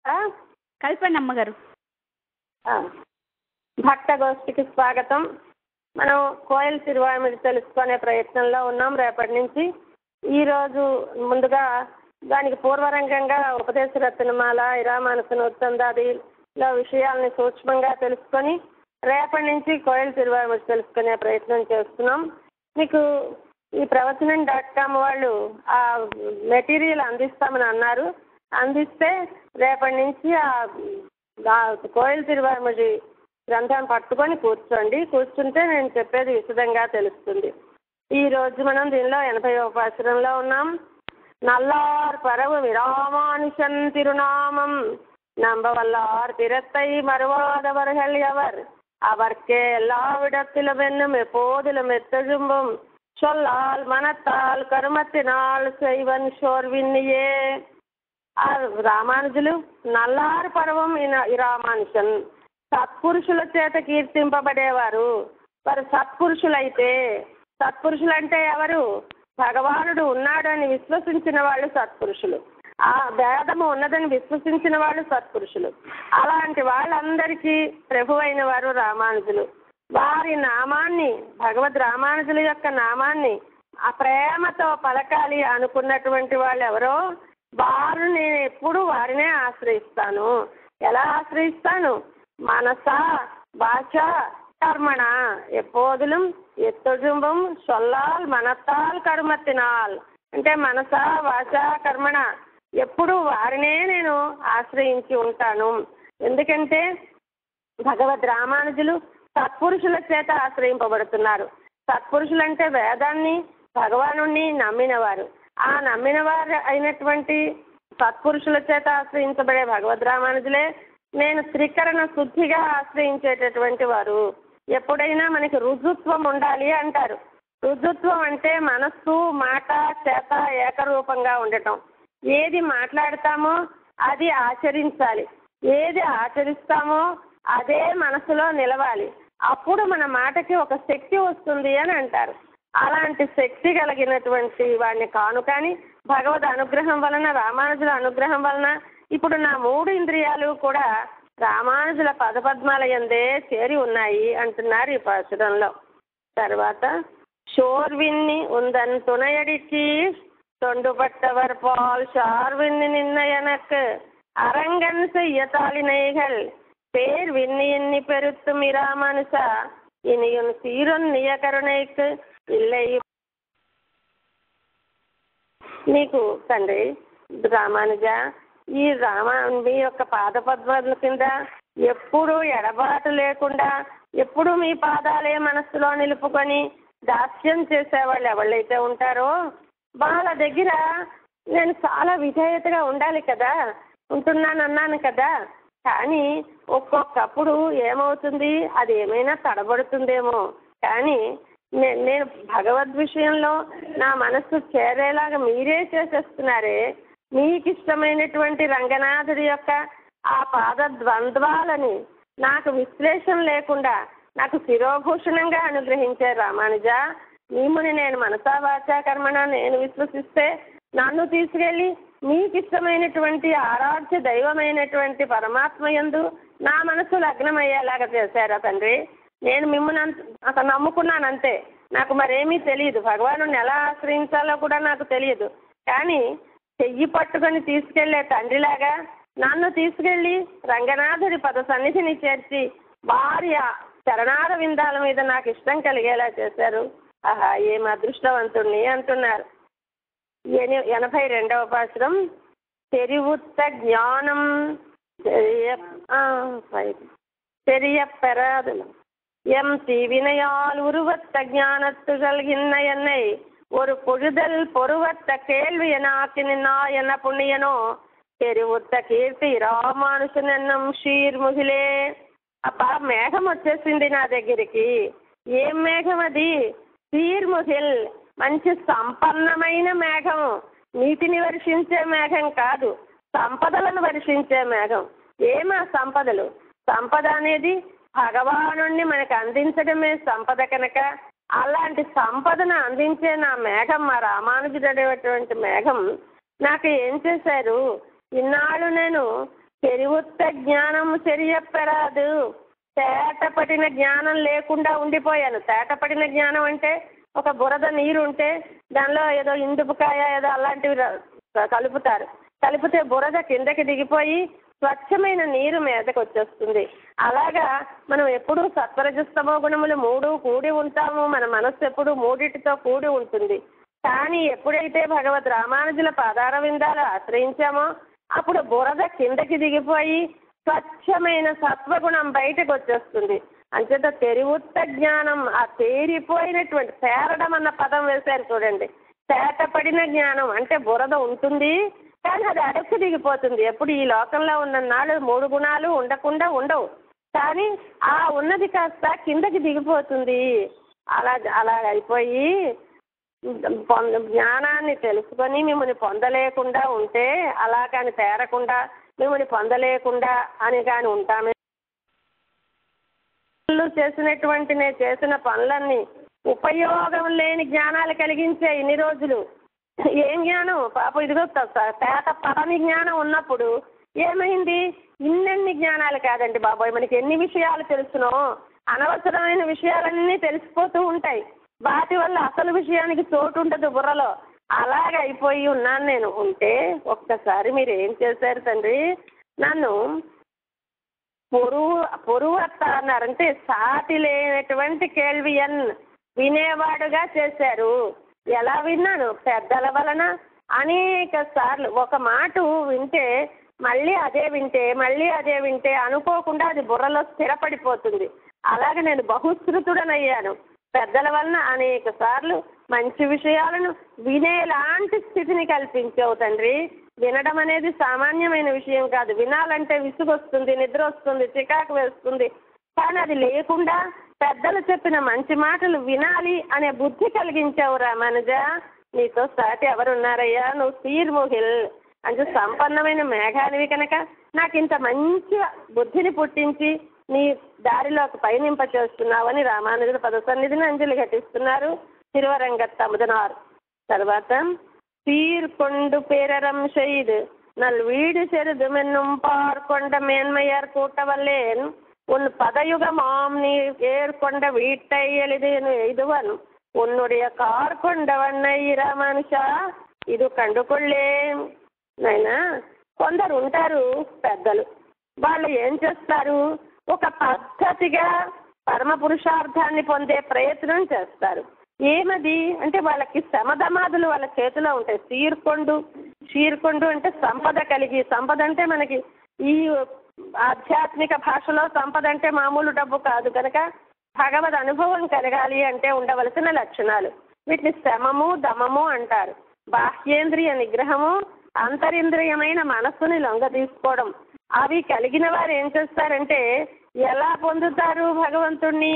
ఆ? కలిపండి అమ్మగారు ఆ. భక్త గోష్ఠికి స్వాగతం మనం కోయల్ తిరువామిడి తెలుసుకునే ప్రయత్నంలో ఉన్నాం రేపటి నుంచి ఈరోజు ముందుగా దానికి పూర్వరంగంగా ఉపదేశ రత్నమాల ఇరామానసన ఉత్తందాదిలో విషయాల్ని సూక్ష్మంగా తెలుసుకొని రేపటి నుంచి కోయల్ తిరువామిడి తెలుసుకునే ప్రయత్నం చేస్తున్నాం మీకు ఈ ప్రవచనం డాట్ కామ్ వాళ్ళు ఆ మెటీరియల్ అందిస్తామని అన్నారు అందిస్తే రేపటి నుంచి ఆ ఆ కోయల్ తిరువామిడి గ్రంథాన్ని పట్టుకొని కూర్చోండి కూర్చుంటే నేను చెప్పేది విశదంగా తెలుస్తుంది ఈ రోజు మనం దీనిలో ఎనభై పాసురంలో ఉన్నాం నల్లార్ పరవు విరామానుషన్ తిరునామం நம்பவல்லார் திறத்தை மறுவாதவர்கள் எவர் அவர்க்கே எல்லா விடத்திலும் என்னும் எப்போதிலும் எத்தெழும்பும் சொல்லால் மனத்தால் కర్మத்தினால் செய்வன் சோர்வின்னியே ఆ రామానుజులు నల్లారు పర్వం ఈ రామానుషన్ సత్పురుషుల చేత కీర్తింపబడేవారు వారు సత్పురుషులైతే సత్పురుషులంటే ఎవరు భగవానుడు ఉన్నాడని విశ్వసించిన వాళ్ళు సత్పురుషులు ఆ భేదము ఉన్నదని విశ్వసించిన వాళ్ళు సత్పురుషులు అలాంటి వాళ్ళందరికీ ప్రభువైన వారు రామానుజులు వారి నామాన్ని భగవద్ రామానుజుల యొక్క నామాన్ని ఆ ప్రేమతో పలకాలి అనుకున్నటువంటి వాళ్ళు ఎవరో వారు నేను ఎప్పుడు వారినే ఆశ్రయిస్తాను ఎలా ఆశ్రయిస్తాను మనస భాష కర్మణ ఎప్పోదులం ఎత్తొజుంబం సొల్లాల్ మనత్తాల్ కర్మత్తినాల్ అంటే మనస వాచ కర్మణ ఎప్పుడు వారినే నేను ఆశ్రయించి ఉంటాను ఎందుకంటే భగవద్ రామానుజులు సత్పురుషుల చేత ఆశ్రయింపబడుతున్నారు సత్పురుషులంటే వేదాన్ని భగవాను నమ్మినవారు ఆ నమ్మిన వారు అయినటువంటి సత్పురుషుల చేత ఆశ్రయించబడే భగవద్ రామానుజులే నేను త్రికరణ శుద్ధిగా ఆశ్రయించేటటువంటి వారు ఎప్పుడైనా మనకి రుజుత్వం ఉండాలి అంటారు రుజుత్వం అంటే మనస్సు మాట చేత ఏకరూపంగా ఉండటం ఏది మాట్లాడతామో అది ఆచరించాలి ఏది ఆచరిస్తామో అదే మనసులో నిలవాలి అప్పుడు మన మాటకి ఒక శక్తి వస్తుంది అని అంటారు అలాంటి శక్తి కలిగినటువంటి వాడిని కాను కానీ భగవద్ అనుగ్రహం వలన రామానుజుల అనుగ్రహం వలన ఇప్పుడు నా మూడు ఇంద్రియాలు కూడా రామానుజుల పదపద్మాల ఎందే చేరి ఉన్నాయి అంటున్నారు ఈ పాసురంలో తర్వాత షోర్విన్ని ఉందన్ துணையடிச்சி தொண்டுபட்டவர் பால் ஷார்வின்னு நின்ன எனக்கு அரங்கன் செய்ய தாளினைகள் பேர் விண்ணி எண்ணி பெருத்தும் இராமனுசா இனியும் சீரொன்னிய கருணைக்கு இல்லை నీకు తండ్రి రామానుజ ఈ రామ మీ యొక్క పాద పద్మాల కింద ఎప్పుడూ ఎడబాటు లేకుండా ఎప్పుడు మీ పాదాలే మనస్సులో నిలుపుకొని దాస్యం చేసేవాళ్ళు ఎవళ్ళైతే ఉంటారో వాళ్ళ దగ్గర నేను చాలా విధేయతగా ఉండాలి కదా ఉంటున్నాను అన్నాను కదా కానీ ఒక్కొక్కప్పుడు ఏమవుతుంది అది ఏమైనా తడబడుతుందేమో కానీ నే- నేను భగవద్ విషయంలో నా మనస్సు చేరేలాగా మీరే చేసేస్తున్నారే మీకు ఇష్టమైనటువంటి రంగనాథుడి యొక్క ఆ పాద ద్వంద్వాలని నాకు విశ్లేషణ లేకుండా నాకు శిరోభూషణంగా అనుగ్రహించే రామానుజ మీముని నేను మనసా వాచా కర్మణ నేను విశ్వసిస్తే నన్ను తీసుకెళ్ళి మీకు ఇష్టమైనటువంటి ఆరాధ్య దైవమైనటువంటి పరమాత్మ యందు నా మనసు లగ్నమయ్యేలాగా చేశారా తండ్రి నేను మిమ్మల్ని అంత అసలు నమ్ముకున్నాను అంతే నాకు మరేమీ తెలియదు భగవాను ఎలా ఆశ్రయించాలో కూడా నాకు తెలియదు కానీ చెయ్యి పట్టుకొని తీసుకెళ్లే తండ్రిలాగా నన్ను తీసుకెళ్లి రంగనాథుడి పద సన్నిధిని చేర్చి వారి ఆ చరణార విందాల మీద నాకు ఇష్టం కలిగేలా చేశారు ఆహా ఏం అదృష్టవంతుణ్ణి అంటున్నారు ఎని- ఎనభై రెండవ పాశ్రం తెరివుత్త జ్ఞానం தெரிய- ஆ, right. தெரிய பெறாதலும் எம் தீவினையால் உருவத்த ஞானத்துகள் இன்ன என்னை ஒரு பொழுதல் பொருவத்த கேள்வி எனாக்கி நின்னா என்ன புண்ணியனோ తెరివుత్త కీర్తి రామానుషనన్నం షీర్ముహిలే అప్ప మేఘం వచ్చేసింది నా దగ్గరికి ఏం మేఘం అది షీర్ముహిల్ మంచి సంపన్నమైన మేఘం నీటిని వర్షించే మేఘం కాదు సంపదలను వర్షించే మేఘం ఏమా సంపదలు సంపద అనేది భగవాను మనకు అందించడమే సంపద కనుక అలాంటి సంపదను అందించే నా మేఘం మా రామానుజుడు అనేటువంటి మేఘం నాకు ఏం చేశారు ఇన్నాళ్ళు నేను చెరువుత్త జ్ఞానం చెరియప్పరాదు తేటపడిన జ్ఞానం లేకుండా ఉండిపోయాను తేటపడిన జ్ఞానం అంటే ఒక బురద నీరు ఉంటే దానిలో ఏదో ఇందుపుకాయ ఏదో అలాంటివి ర- కలుపుతారు కలిపితే బురద కిందకి దిగిపోయి స్వచ్ఛమైన నీరు మీదకి వచ్చేస్తుంది అలాగా మనం ఎప్పుడూ సత్వరజస్తమో గుణములు మూడు కూడి ఉంటాము మన మనస్సు ఎప్పుడు మూడిటితో కూడి ఉంటుంది కానీ ఎప్పుడైతే భగవద్ రామానుజుల పాదార విందాలు ఆశ్రయించామో అప్పుడు బురద కిందకి దిగిపోయి స్వచ్ఛమైన సత్వగుణం బయటకు వచ్చేస్తుంది అంచేత తెరివుత్త జ్ఞానం ఆ తేరిపోయినటువంటి తేరడం అన్న పదం వేశారు చూడండి తేటపడిన జ్ఞానం అంటే బురద ఉంటుంది కానీ అది అడక్కు దిగిపోతుంది ఎప్పుడు ఈ లోకంలో ఉన్న నాడు మూడు గుణాలు ఉండకుండా ఉండవు కానీ ఆ ఉన్నది కాస్త కిందకి దిగిపోతుంది అలా అలా అయిపోయి పొంద జ్ఞానాన్ని తెలుసుకొని మిమ్మల్ని పొందలేకుండా ఉంటే అలా కానీ తేరకుండా మిమ్మల్ని పొందలేకుండా అని కానీ ఉంటామే పనులు చేసినటువంటి నేను చేసిన పనులన్నీ ఉపయోగం లేని జ్ఞానాలు కలిగించే ఇన్ని రోజులు ఏం జ్ఞానం పాపం ఇదిగో త- త- తేట పడని జ్ఞానం ఉన్నప్పుడు ఏమైంది ఇన్నెన్ని జ్ఞానాలు కాదండి బాబాయ్ మనకి ఎన్ని విషయాలు తెలుసునో అనవసరమైన విషయాలన్నీ తెలిసిపోతూ ఉంటాయి వాటి వల్ల అసలు విషయానికి చోటు ఉండదు బుర్రలో అలాగ అయిపోయి ఉన్నాను నేను ఉంటే ఒక్కసారి మీరు ఏం చేశారు తండ్రి నన్ను పొరువు పొరువత్త అన్నారంటే సాటి లేనటువంటి కేள்వియన్ వినేవాడుగా చేశారు ఎలా విన్నాను పెద్దల వలన అనేక సార్లు ఒక మాట వింటే మళ్ళీ అదే వింటే మళ్ళీ అదే వింటే అనుకోకుండా అది బుర్రలో స్థిరపడిపోతుంది అలాగే నేను బహుశ్రుతుడనయ్యాను పెద్దల వలన అనేక సార్లు మంచి విషయాలను వినేలాంటి స్థితిని కల్పించావు తండ్రి వినడం అనేది సామాన్యమైన విషయం కాదు వినాలంటే విసుగొస్తుంది నిద్ర వస్తుంది చికాకు వేస్తుంది కానీ అది లేకుండా పెద్దలు చెప్పిన మంచి మాటలు వినాలి అనే బుద్ధి కలిగించావు రామానుజ నీతో సాటి ఎవరున్నారయ్యా నువ్వు సీర్ముహిల్ అంటే సంపన్నమైన మేఘానివి కనుక నాకు ఇంత మంచి బుద్ధిని పుట్టించి నీ దారిలోకి పయనింప చేస్తున్నావని రామానుజుల పద సన్నిధిని అంజలి ఘటిస్తున్నారు తిరువరంగత్ తముదనారు తర్వాత சீர்கொண்டு பிறரம் செய்து நல் வீடு செருது மென்னும் பார்க்கொண்ட மேன்மையார் கூட்டவல்லேன் உன் பதயுகமாம் நீ ஏற்கொண்ட வீட்டை எளிதேனு எய்துவன் உன்னுடைய கார் கொண்டவన్నై మనుషా ఇది కండుకొళ్ళేం నైనా కొందరు ఉంటారు పెద్దలు వాళ్ళు ఏం చేస్తారు ఒక పద్ధతిగా పరమ పురుషార్థాన్ని పొందే ప్రయత్నం చేస్తారు ఏమది అంటే వాళ్ళకి శమధమాదులు వాళ్ళ చేతిలో ఉంటాయి సీర్కొండు సీర్కొండు అంటే సంపద కలిగి సంపద అంటే మనకి ఈ ఆధ్యాత్మిక భాషలో సంపద అంటే మామూలు డబ్బు కాదు కనుక భగవద్ అనుభవం కలగాలి అంటే ఉండవలసిన లక్షణాలు వీటిని శమము దమము అంటారు బాహ్యేంద్రియ నిగ్రహము అంతరింద్రియమైన మనస్సుని లొంగ తీసుకోవడం అవి కలిగిన వారు ఏం చేస్తారంటే ఎలా పొందుతారు భగవంతుణ్ణి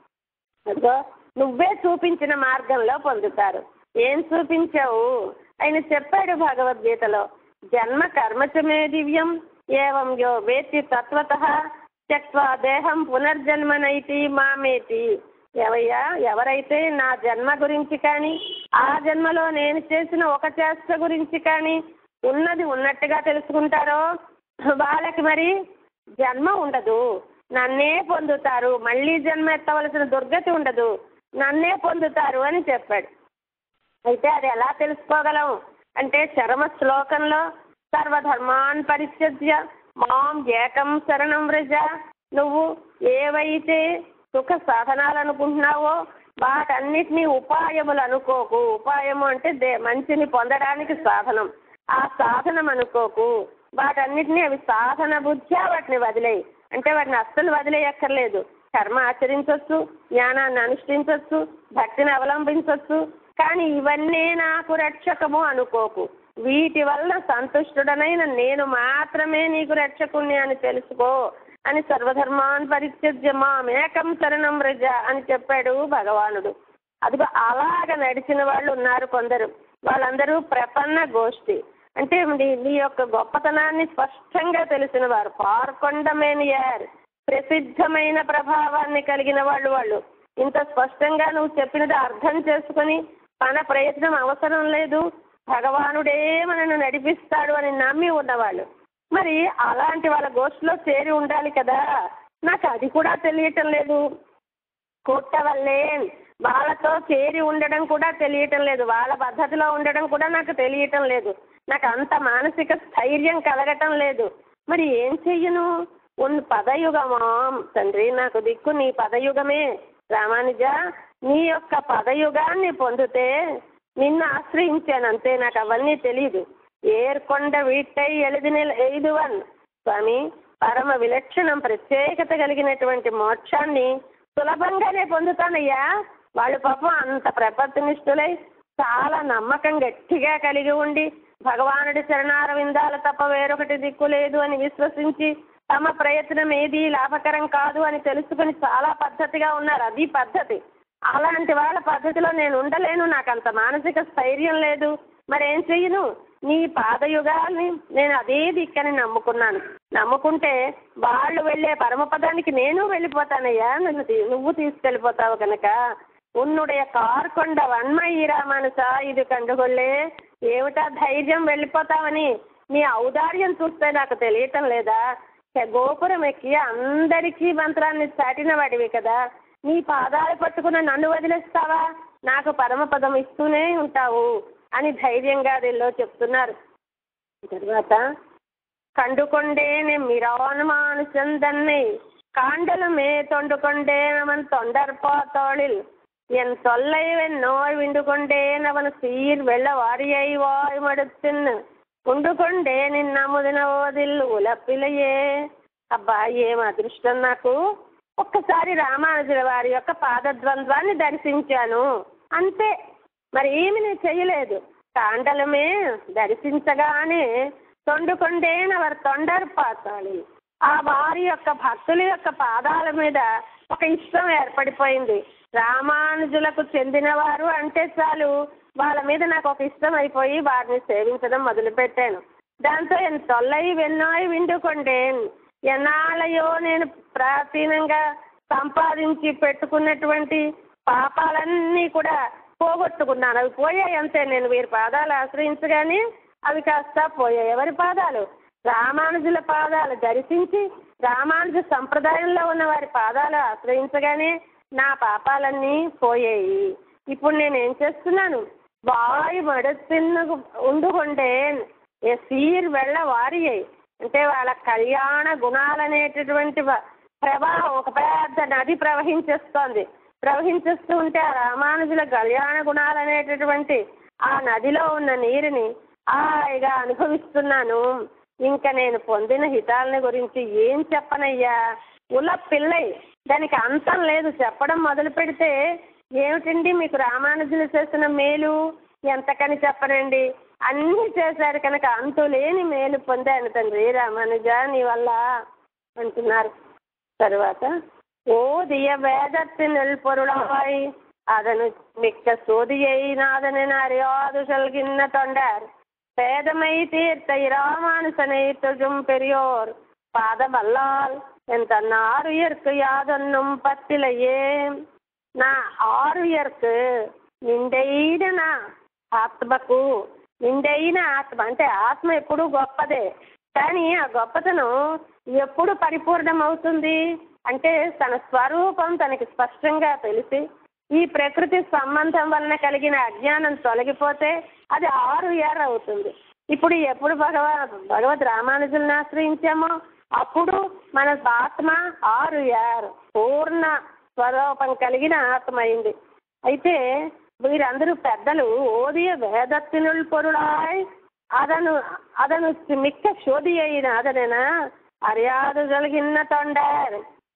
అదిగో నువ్వే చూపించిన మార్గంలో పొందుతారు ఏం చూపించావు ఆయన చెప్పాడు భగవద్గీతలో జన్మ కర్మచమే దివ్యం ఏవం యో వేత్తి తత్వత త్యక్వా దేహం పునర్జన్మనైతి మామేతి ఎవయ్యా ఎవరైతే నా జన్మ గురించి కానీ ఆ జన్మలో నేను చేసిన ఒక చేష్ట గురించి కానీ ఉన్నది ఉన్నట్టుగా తెలుసుకుంటారో వాళ్ళకి మరి జన్మ ఉండదు నన్నే పొందుతారు మళ్ళీ జన్మ ఎత్తవలసిన దుర్గతి ఉండదు నన్నే పొందుతారు అని చెప్పాడు అయితే అది ఎలా తెలుసుకోగలం అంటే చరమ శ్లోకంలో సర్వధర్మాన్ పరిత్యజ్య మాం ఏకం శరణం వ్రజ నువ్వు ఏవైతే సుఖ సాధనాలు అనుకుంటున్నావో వాటన్నిటినీ ఉపాయములు అనుకోకు ఉపాయము అంటే దే మంచిని పొందడానికి సాధనం ఆ సాధనం అనుకోకు వాటన్నిటినీ అవి సాధన బుద్ధ్యా వాటిని వదిలేయి అంటే వాటిని అస్సలు వదిలేయక్కర్లేదు కర్మ ఆచరించవచ్చు జ్ఞానాన్ని అనుష్ఠించవచ్చు భక్తిని అవలంబించవచ్చు కానీ ఇవన్నీ నాకు రక్షకము అనుకోకు వీటి వల్ల సంతుష్టుడనైన నేను మాత్రమే నీకు రక్షకుణ్ణి అని తెలుసుకో అని సర్వధర్మాన్ పరిత్యజ్య మామేకం శరణం రజ అని చెప్పాడు భగవానుడు అదిగో అలాగ నడిచిన వాళ్ళు ఉన్నారు కొందరు వాళ్ళందరూ ప్రపన్న గోష్ఠి అంటే నీ నీ యొక్క గొప్పతనాన్ని స్పష్టంగా తెలిసిన వారు పార్కొండమేనియార్ ప్రసిద్ధమైన ప్రభావాన్ని కలిగిన వాళ్ళు వాళ్ళు ఇంత స్పష్టంగా నువ్వు చెప్పినది అర్థం చేసుకుని మన ప్రయత్నం అవసరం లేదు భగవానుడే మనను నడిపిస్తాడు అని నమ్మి ఉన్నవాళ్ళు మరి అలాంటి వాళ్ళ గోష్ఠిలో చేరి ఉండాలి కదా నాకు అది కూడా తెలియటం లేదు కొట్టవల్లే వాళ్ళతో చేరి ఉండడం కూడా తెలియటం లేదు వాళ్ళ పద్ధతిలో ఉండడం కూడా నాకు తెలియటం లేదు నాకు అంత మానసిక స్థైర్యం కలగటం లేదు మరి ఏం చెయ్యను ఉన్ పదయుగమా తండ్రి నాకు దిక్కు నీ పదయుగమే రామానుజ నీ యొక్క పదయుగాన్ని పొందితే నిన్ను ఆశ్రయించాను అంతే నాకు అవన్నీ తెలియదు ఏర్కొండ వీట్టై ఎలిదిన ఎయిదువన్ స్వామి పరమ విలక్షణం ప్రత్యేకత కలిగినటువంటి మోక్షాన్ని సులభంగానే పొందుతానయ్యా వాళ్ళు పాపం అంత ప్రపత్తినిష్ఠులై చాలా నమ్మకం గట్టిగా కలిగి ఉండి భగవానుడి చరణారవిందాల తప్ప వేరొకటి దిక్కు లేదు అని విశ్వసించి తమ ప్రయత్నం ఏది లాభకరం కాదు అని తెలుసుకుని చాలా పద్ధతిగా ఉన్నారు అది పద్ధతి అలాంటి వాళ్ళ పద్ధతిలో నేను ఉండలేను నాకు అంత మానసిక స్థైర్యం లేదు మరి ఏం చెయ్యను నీ పాదయుగాల్ని నేను అదే దిక్కని నమ్ముకున్నాను నమ్ముకుంటే వాళ్ళు వెళ్ళే పరమపదానికి నేను వెళ్ళిపోతానయ్యా నన్ను తీ- నువ్వు తీసుకెళ్ళిపోతావు కనుక ఉన్నుடைய కార్కొండ వన్మయి రామానుస ఇది కండుగొల్లే ఏమిటా ధైర్యం వెళ్ళిపోతావని నీ ఔదార్యం చూస్తే నాకు తెలియటం లేదా చ- గోపురం ఎక్కి అందరికీ మంత్రాన్ని చాటిన వాడివి కదా నీ పాదాలు పట్టుకున్న నన్ను వదిలేస్తావా నాకు పరమపదం ఇస్తూనే ఉంటావు అని ధైర్యంగా అదిలో చెప్తున్నారు తర్వాత കണ്ടുകൊണ്ടേനെ മിരാനുമാനുഷൻ തന്നെ കാണ്ടലുമേ തൊണ്ടുകൊണ്ടേനവൻ തൊണ്ടർപ്പാത്തോളിൽ എൻ തൊല്ലൈവൻ നോയ് വിണ്ടുകൊണ്ടേനവൻ സീർ വെള്ള വാരിയായി വായ് മടുത്തിന്ന് ఉండుకొండే నిన్న ముదిన ఓదిల్లు ఉలపిలయే అబ్బా ఏం అదృష్టం నాకు ఒక్కసారి రామానుజుల వారి యొక్క పాదద్వంద్వాన్ని దర్శించాను అంతే మరి ఏమి నేను చెయ్యలేదు కాండలమే దర్శించగానే తొండుకొండేనవర్ తొండర్ పాతాళి ఆ వారి యొక్క భక్తుల యొక్క పాదాల మీద ఒక ఇష్టం ఏర్పడిపోయింది రామానుజులకు చెందినవారు అంటే చాలు వాళ్ళ మీద నాకు ఒక ఇష్టం అయిపోయి వారిని సేవించడం మొదలుపెట్టాను దాంతో ఎన్ తొల్లై వెన్నోయ్ విండుకొండేన్ ఎన్నాళ్ళయో నేను ప్రాచీనంగా సంపాదించి పెట్టుకున్నటువంటి పాపాలన్నీ కూడా పోగొట్టుకున్నాను అవి పోయాయి అంతే నేను వీరి పాదాలు ఆశ్రయించగానే అవి కాస్త పోయాయి ఎవరి పాదాలు రామానుజుల పాదాలు దర్శించి రామానుజ సంప్రదాయంలో ఉన్న వారి పాదాలు ఆశ్రయించగానే నా పాపాలన్నీ పోయాయి ఇప్పుడు నేను ఏం చేస్తున్నాను వాయు మడుతిన్న ఉండుకొండేన్ ఏ సీర్ వెళ్ళ వారియై అంటే వాళ్ళ కళ్యాణ గుణాలనేటటువంటి వ- ప్రవాహం ఒక పెద్ద నది ప్రవహించేస్తోంది ప్రవహించేస్తూ ఉంటే ఆ రామానుజుల కళ్యాణ గుణాలనేటటువంటి ఆ నదిలో ఉన్న నీరుని హాయిగా అనుభవిస్తున్నాను ఇంకా నేను పొందిన హితాలని గురించి ఏం చెప్పనయ్యా ఉల పిల్లై దానికి అంతం లేదు చెప్పడం మొదలు పెడితే ఏమిటండి మీకు రామానుజులు చేసిన మేలు ఎంతకని చెప్పనండి అన్నీ చేశారు కనుక అంతు లేని మేలు పొందాను తండ్రి రామానుజ నీ వల్ల అంటున్నారు తరువాత ஓதிய வேதத்தினுள் பொருளாய் அதனு மிக்க சோதியை நாதனின் அறியாது சொல்கின்ற தொண்டர் பேதமை தீர்த்த இராமானுசனை தொழும் பெரியோர் பாதமல்லால் என் தன் ஆறுயர்க்கு யாதொன்னும் பத்திலையே నా ఆరుయర్కు నిండైన నా ఆత్మకు నిండైన ఆత్మ అంటే ఆత్మ ఎప్పుడు గొప్పదే కానీ ఆ గొప్పతనం ఎప్పుడు పరిపూర్ణం అవుతుంది అంటే తన స్వరూపం తనకి స్పష్టంగా తెలిసి ఈ ప్రకృతి సంబంధం వలన కలిగిన అజ్ఞానం తొలగిపోతే అది ఆరు ఏర్ అవుతుంది ఇప్పుడు ఎప్పుడు భగవ భగవద్ రామానుజులను ఆశ్రయించామో అప్పుడు మన ఆత్మ ఆరు ఏర్ పూర్ణ స్వరూపం కలిగిన ఆత్మ అయింది అయితే వీరందరూ పెద్దలు ఓదియ వేదత్తినుల్ పొరుళాయ్ అదను అదను మిక్క శోధి అయిన అదనేన అర్యాదు కలిగిన తొండర్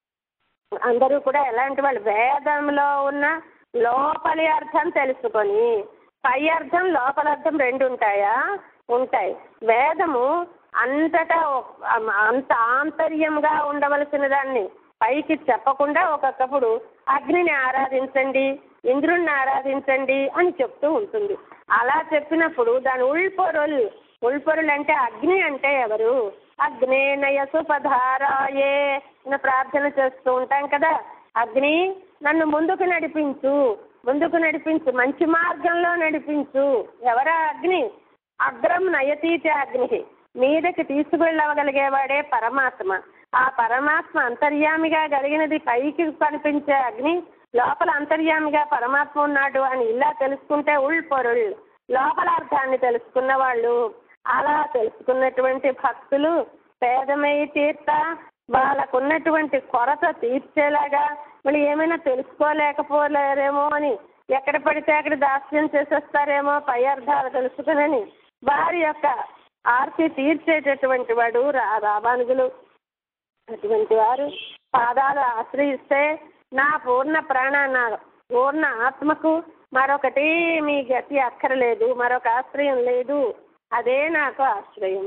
అందరూ కూడా ఎలాంటి వాళ్ళు వేదంలో ఉన్న లోపలి అర్థం తెలుసుకొని పై అర్థం లోపల అర్థం రెండు ఉంటాయా ఉంటాయి వేదము అంతటా ఒక- అంత ఆంతర్యంగా ఉండవలసిన దాన్ని పైకి చెప్పకుండా ఒక్కొక్కప్పుడు అగ్నిని ఆరాధించండి ఇంద్రుణ్ణి ఆరాధించండి అని చెప్తూ ఉంటుంది అలా చెప్పినప్పుడు దాని ఉల్పొరుల్ ఉల్పొరుల్ అంటే అగ్ని అంటే ఎవరు అగ్నే నయసు పధారాయే అని ప్రార్థన చేస్తూ ఉంటాం కదా అగ్ని నన్ను ముందుకు నడిపించు ముందుకు నడిపించు మంచి మార్గంలో నడిపించు ఎవరా అగ్ని అగ్రం నయతీతి అగ్ని మీదకి తీసుకువెళ్ళవగలిగేవాడే పరమాత్మ ఆ పరమాత్మ అంతర్యామిగా కలిగినది పైకి కనిపించే అగ్ని లోపల అంతర్యామిగా పరమాత్మ ఉన్నాడు అని ఇలా తెలుసుకుంటే ఉల్ పొరుల్ లోపల అర్థాన్ని తెలుసుకున్న వాళ్ళు అలా తెలుసుకున్నటువంటి భక్తులు పేదమై తీర్త వాళ్ళకున్నటువంటి కొరత తీర్చేలాగా మళ్ళీ ఏమైనా తెలుసుకోలేకపోలేరేమో అని ఎక్కడ పడితే అక్కడ దాస్యం చేసేస్తారేమో పై అర్థాలు తెలుసుకునని వారి యొక్క ఆర్తి తీర్చేటటువంటి వాడు రా రామానుజులు అటువంటి వారు పాదాలు ఆశ్రయిస్తే నా పూర్ణ ప్రాణ నా పూర్ణ ఆత్మకు మరొకటి మీ గతి అక్కరలేదు మరొక ఆశ్రయం లేదు అదే నాకు ஆசிரியம்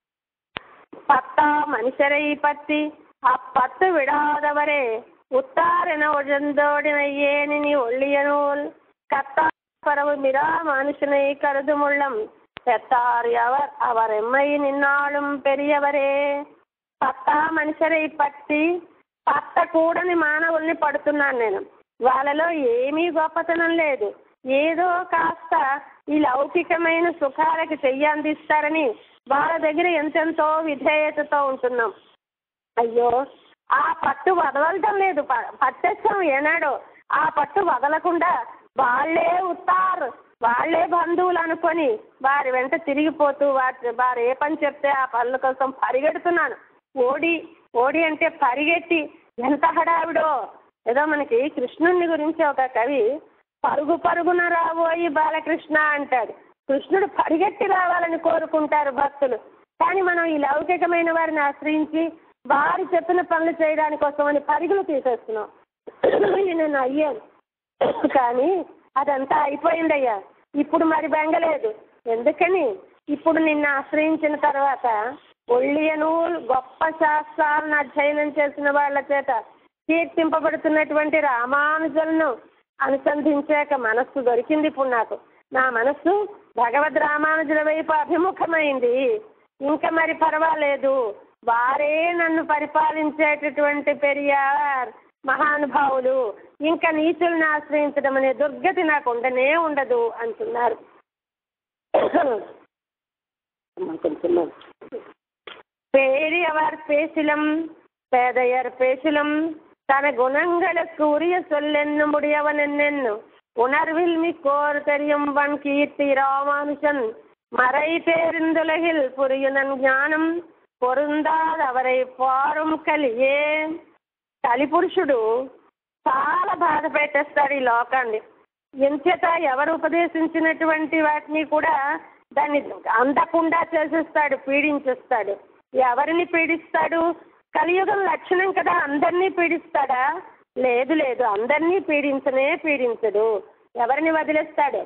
பத்தா மனுஷரை பற்றி அப்பத்து விடாதவரே உத்தாரென ஒழுந்தோடின ஏனினி ஒள்ளிய நூல் கத்தா பரவு மிரா மனுஷனை கருதுமுள்ளம் பெத்தார் அவர் அவர் எம்மை நின்னாலும் பெரியவరే పత్తా మనుషరై పట్టి పట్ట కూడని మానవుల్ని పడుతున్నాను నేను వాళ్ళలో ఏమీ గొప్పతనం లేదు ఏదో కాస్త ఈ లౌకికమైన సుఖాలకి చెయ్యి అందిస్తారని వాళ్ళ దగ్గర ఎంతెంతో విధేయతతో ఉంటున్నాం అయ్యో ఆ పట్టు వదలటం లేదు ప- పట్టేస్తాం ఏనాడో ఆ పట్టు వదలకుండా వాళ్ళే ఉత్తారు వాళ్ళే బంధువులు అనుకొని వారి వెంట తిరిగిపోతూ వారి వారు ఏ పని చెప్తే ఆ పనుల కోసం పరిగెడుతున్నాను ఓడి ఓడి అంటే పరిగెట్టి ఎంత హడావిడో ఏదో మనకి కృష్ణుని గురించి ఒక కవి పరుగు పరుగున రాబోయి బాలకృష్ణ అంటాడు కృష్ణుడు పరిగెట్టి రావాలని కోరుకుంటారు భక్తులు కానీ మనం ఈ లౌకికమైన వారిని ఆశ్రయించి వారు చెప్పిన పనులు చేయడానికి కోసమని పరుగులు తీసేస్తున్నాం నేను అయ్యాను కానీ అదంతా అయిపోయిందయ్యా ఇప్పుడు మరి బెంగలేదు ఎందుకని ఇప్పుడు నిన్ను ఆశ్రయించిన తర్వాత ఒళ్ళియను గొప్ప శాస్త్రాలను అధ్యయనం చేసిన వాళ్ళ చేత కీర్తింపబడుతున్నటువంటి రామానుజులను అనుసంధించాక మనస్సు దొరికింది ఇప్పుడు నాకు నా మనస్సు భగవద్ రామానుజుల వైపు అభిముఖమైంది ఇంకా మరి పర్వాలేదు వారే నన్ను పరిపాలించేటటువంటి పెరియార్ మహానుభావులు ఇంకా నీచుల్ని ఆశ్రయించడం అనే దుర్గతి నాకు ఉండనే ఉండదు అంటున్నారు అమ్మా, కొంచెం பெரியவர் பேசிலும் பேதையர் பேசிலும் தன குணங்களுக்கு உரிய சொல்லென்னு முடியவன் என்னென்னு உணர்வில் மிக்கோர் தெரியும் வன் கீர்த்தி ராமானுஜன் மறை பேருந்துலகில் புரியுனன் ஞாనం పొరుందాదవరై పారం కలియే కలిపురుషుడు చాలా బాధ పెట్టేస్తాడు ఈ లోకాన్ని ఎంచేత ఎవరు ఉపదేశించినటువంటి వాటిని కూడా దాన్ని అందకుండా చేసేస్తాడు పీడించేస్తాడు ఎవరిని పీడిస్తాడు కలియుగం లక్షణం కదా అందరినీ పీడిస్తాడా లేదు లేదు అందరినీ పీడించనే పీడించడు ఎవరిని వదిలేస్తాడు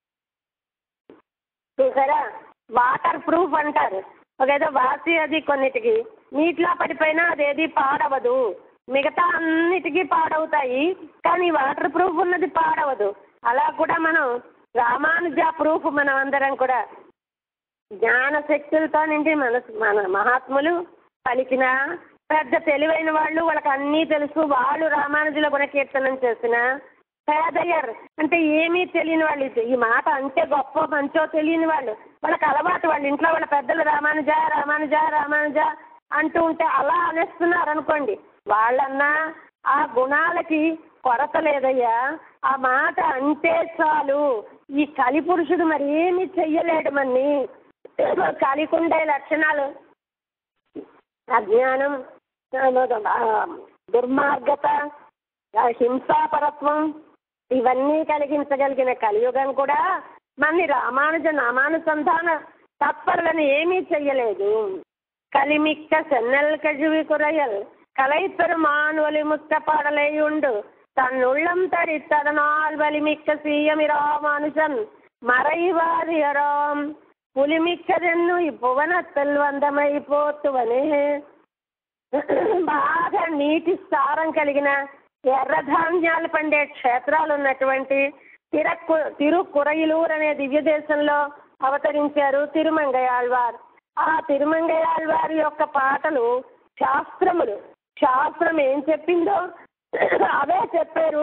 చూసారా వాటర్ ప్రూఫ్ అంటారు ఒకేదో వాసి అది కొన్నిటికి నీటిలో పడిపోయినా అదేది పాడవదు మిగతా అన్నిటికీ పాడవుతాయి కానీ వాటర్ ప్రూఫ్ ఉన్నది పాడవదు అలా కూడా మనం రామానుజ ప్రూఫ్ మనం అందరం కూడా జ్ఞాన శక్తులతో నిండి మనసు మన మహాత్ములు పలికిన పెద్ద తెలివైన వాళ్ళు వాళ్ళకి అన్నీ తెలుసు వాళ్ళు రామానుజుల గుణకీర్తనం చేసిన పేదయ్యర్ అంటే ఏమీ తెలియని వాళ్ళు ఇది. ఈ మాట అంటే గొప్ప మంచో తెలియని వాళ్ళు వాళ్ళకి అలవాటు వాళ్ళ ఇంట్లో వాళ్ళ పెద్దలు రామానుజ రామానుజ రామానుజ అంటూ ఉంటే అలా అనేస్తున్నారు అనుకోండి వాళ్ళన్నా ఆ గుణాలకి కొరత లేదయ్యా ఆ మాట అంటే చాలు ఈ కలిపురుషుడు మరి ఏమీ చెయ్యలేడు మన్ని కలికుండే లక్షణాలు అజ్ఞానం ఆ, దుర్మార్గత ఆ, హింసాపరత్వం ఇవన్నీ కలిగించగలిగిన కలియుగం కూడా మన్ని రామానుజ నామానుసంధాన తత్పరులను ఏమీ చెయ్యలేదు కలిమిక్క సెన్నెల్ కజువి కురయల్ கலை பெருமான் ஒலிமுத்த பாடலையுண்டு தன்னுள்ளம் தரித்ததனால் வலிமிக்க சீயமிராமானுஜன் மறைவாரியராம் పులిమిక్కదెన్ను ఈ భువనత్తల్ వందమై పోతువనే బాగా నీటి సారం కలిగిన ఎర్ర ధాన్యాలు పండే క్షేత్రాలు ఉన్నటువంటి తిరకు తిరుకురయిలూరు అనే దివ్య దేశంలో అవతరించారు తిరుమంగయాళ్వార్ ఆ తిరుమంగయాళ్వారి యొక్క పాటలు శాస్త్రములు శాస్త్రం ఏం చెప్పిందో అవే చెప్పారు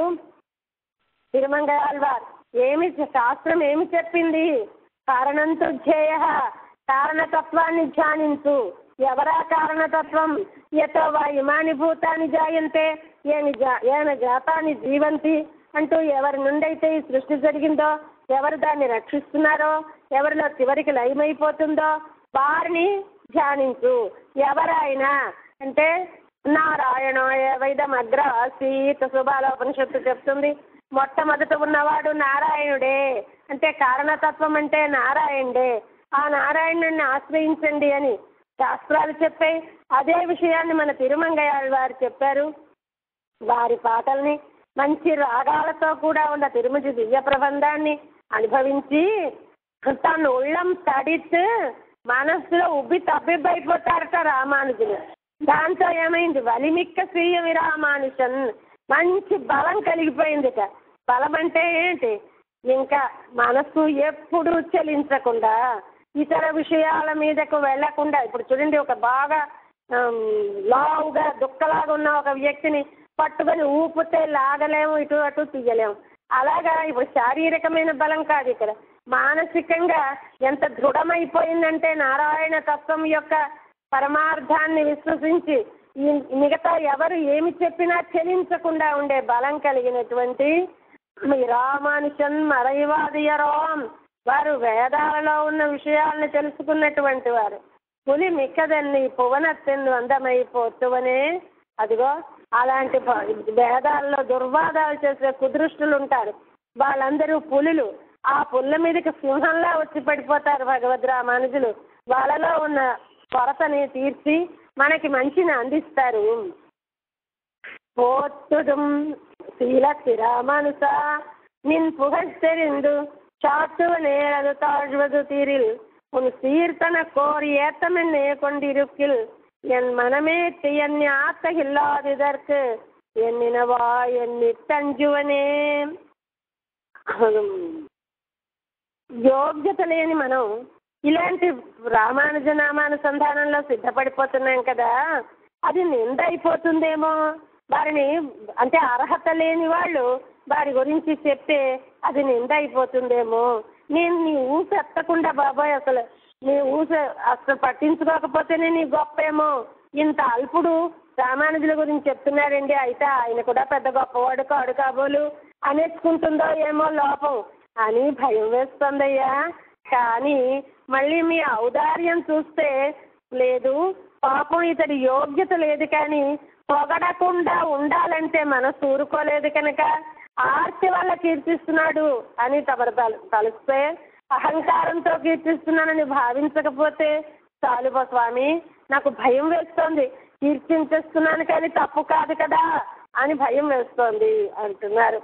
తిరుమంగయాళ్వార్ ఏమి శాస్త్రం ఏమి చెప్పింది కారణంతో ధ్యేయ కారణతత్వాన్ని ధ్యానించు ఎవరా కారణతత్వం యతో వా ఇమాని భూతాన్ని జాయంతే ఏని జా ఏన జాతాన్ని జీవంతి అంటూ ఎవరి నుండి అయితే ఈ సృష్టి జరిగిందో ఎవరు దాన్ని రక్షిస్తున్నారో ఎవరిలో చివరికి లయమైపోతుందో వారిని ధ్యానించు ఎవరైనా అంటే నారాయణ వైదం అగ్ర సీత శుభాలోపనిషత్తు చెప్తుంది మొట్టమొదట ఉన్నవాడు నారాయణుడే అంటే కారణతత్వం అంటే నారాయణుడే ఆ నారాయణుడిని ఆశ్రయించండి అని శాస్త్రాలు చెప్పాయి అదే విషయాన్ని మన తిరుమంగయాళ్ వారు చెప్పారు వారి పాటల్ని మంచి రాగాలతో కూడా ఉన్న తిరుమతి దివ్య ప్రబంధాన్ని అనుభవించి తను ఉళ్ళం తడిత్ మనస్సులో ఉబ్బి తబ్బిబ్బైపోతారట రామానుజులు దాంతో ఏమైంది వలిమిక్క స్వీయ విరామానుషన్ మంచి బలం కలిగిపోయిందిట బలం అంటే ఏంటి ఇంకా మనసు ఎప్పుడు చలించకుండా ఇతర విషయాల మీదకు వెళ్లకుండా ఇప్పుడు చూడండి ఒక బాగా ఆమ్, లావుగా దుక్కలాగా ఉన్న ఒక వ్యక్తిని పట్టుకొని ఊపితే లాగలేము ఇటు అటు తీయలేము అలాగా ఇప్పుడు శారీరకమైన బలం కాదు ఇక్కడ మానసికంగా ఎంత దృఢమైపోయిందంటే నారాయణ తత్వం యొక్క పరమార్థాన్ని విశ్వసించి ఈ మిగతా ఎవరు ఏమి చెప్పినా చెలించకుండా ఉండే బలం కలిగినటువంటి మీ రామానుషన్ మరైవాదియరోం వారు వేదాలలో ఉన్న విషయాలను తెలుసుకున్నటువంటి వారు పులి మిక్కదన్ని పువనత్తెందు అందమైపోతువనే అదిగో అలాంటి భ- వేదాల్లో దుర్వాదాలు చేసే కుదృష్టులు ఉంటారు వాళ్ళందరూ పులులు ఆ పుల్ల మీదకి సింహంలా వచ్చి పడిపోతారు భగవద్ రామానుజులు వాళ్ళలో ఉన్న కొరతని తీర్చి మనకి మంచిని అందిస్తారు போத்துடும் சீல திராமனுச நின் புகழ்த்தெறிந்து சாத்துவ நேரது தாழ்வது தீரில் உன் சீர்த்தன கோரி ஏத்தமென்னே கொண்டிருக்கில் என் மனமே என் ஆத்தகில்லாதிதற்கு எண்ணினவா எண்ணி தஞ்சுவனே యోగ్యత లేని మనం ఇలాంటి రామానుజ నామానుసంధానంలో సిద్ధపడిపోతున్నాం కదా అది నింద అయిపోతుందేమో వారిని అంటే అర్హత లేని వాళ్ళు వారి గురించి చెప్తే అది నింద అయిపోతుందేమో నేను నీ ఊస ఎత్తకుండా బాబాయ్ అసలు నీ ఊస అసలు పట్టించుకోకపోతేనే నీ గొప్పేమో ఇంత అల్పుడు రామానుజుల గురించి చెప్తున్నారండి అయితే ఆయన కూడా పెద్ద గొప్పవాడు కాడు కాబోలు అనేసుకుంటుందో ఏమో లోపం అని భయం వేస్తుందయ్యా కానీ మళ్ళీ మీ ఔదార్యం చూస్తే లేదు పాపం ఇతడి యోగ్యత లేదు కానీ పొగడకుండా ఉండాలంటే మనసు ఊరుకోలేదు కనుక ఆర్తి వల్ల కీర్తిస్తున్నాడు అని తమరు తలు తలుస్తే అహంకారంతో కీర్తిస్తున్నానని భావించకపోతే చాలుపో స్వామి నాకు భయం వేస్తోంది కీర్తించేస్తున్నాను కానీ తప్పు కాదు కదా అని భయం వేస్తోంది అంటున్నారు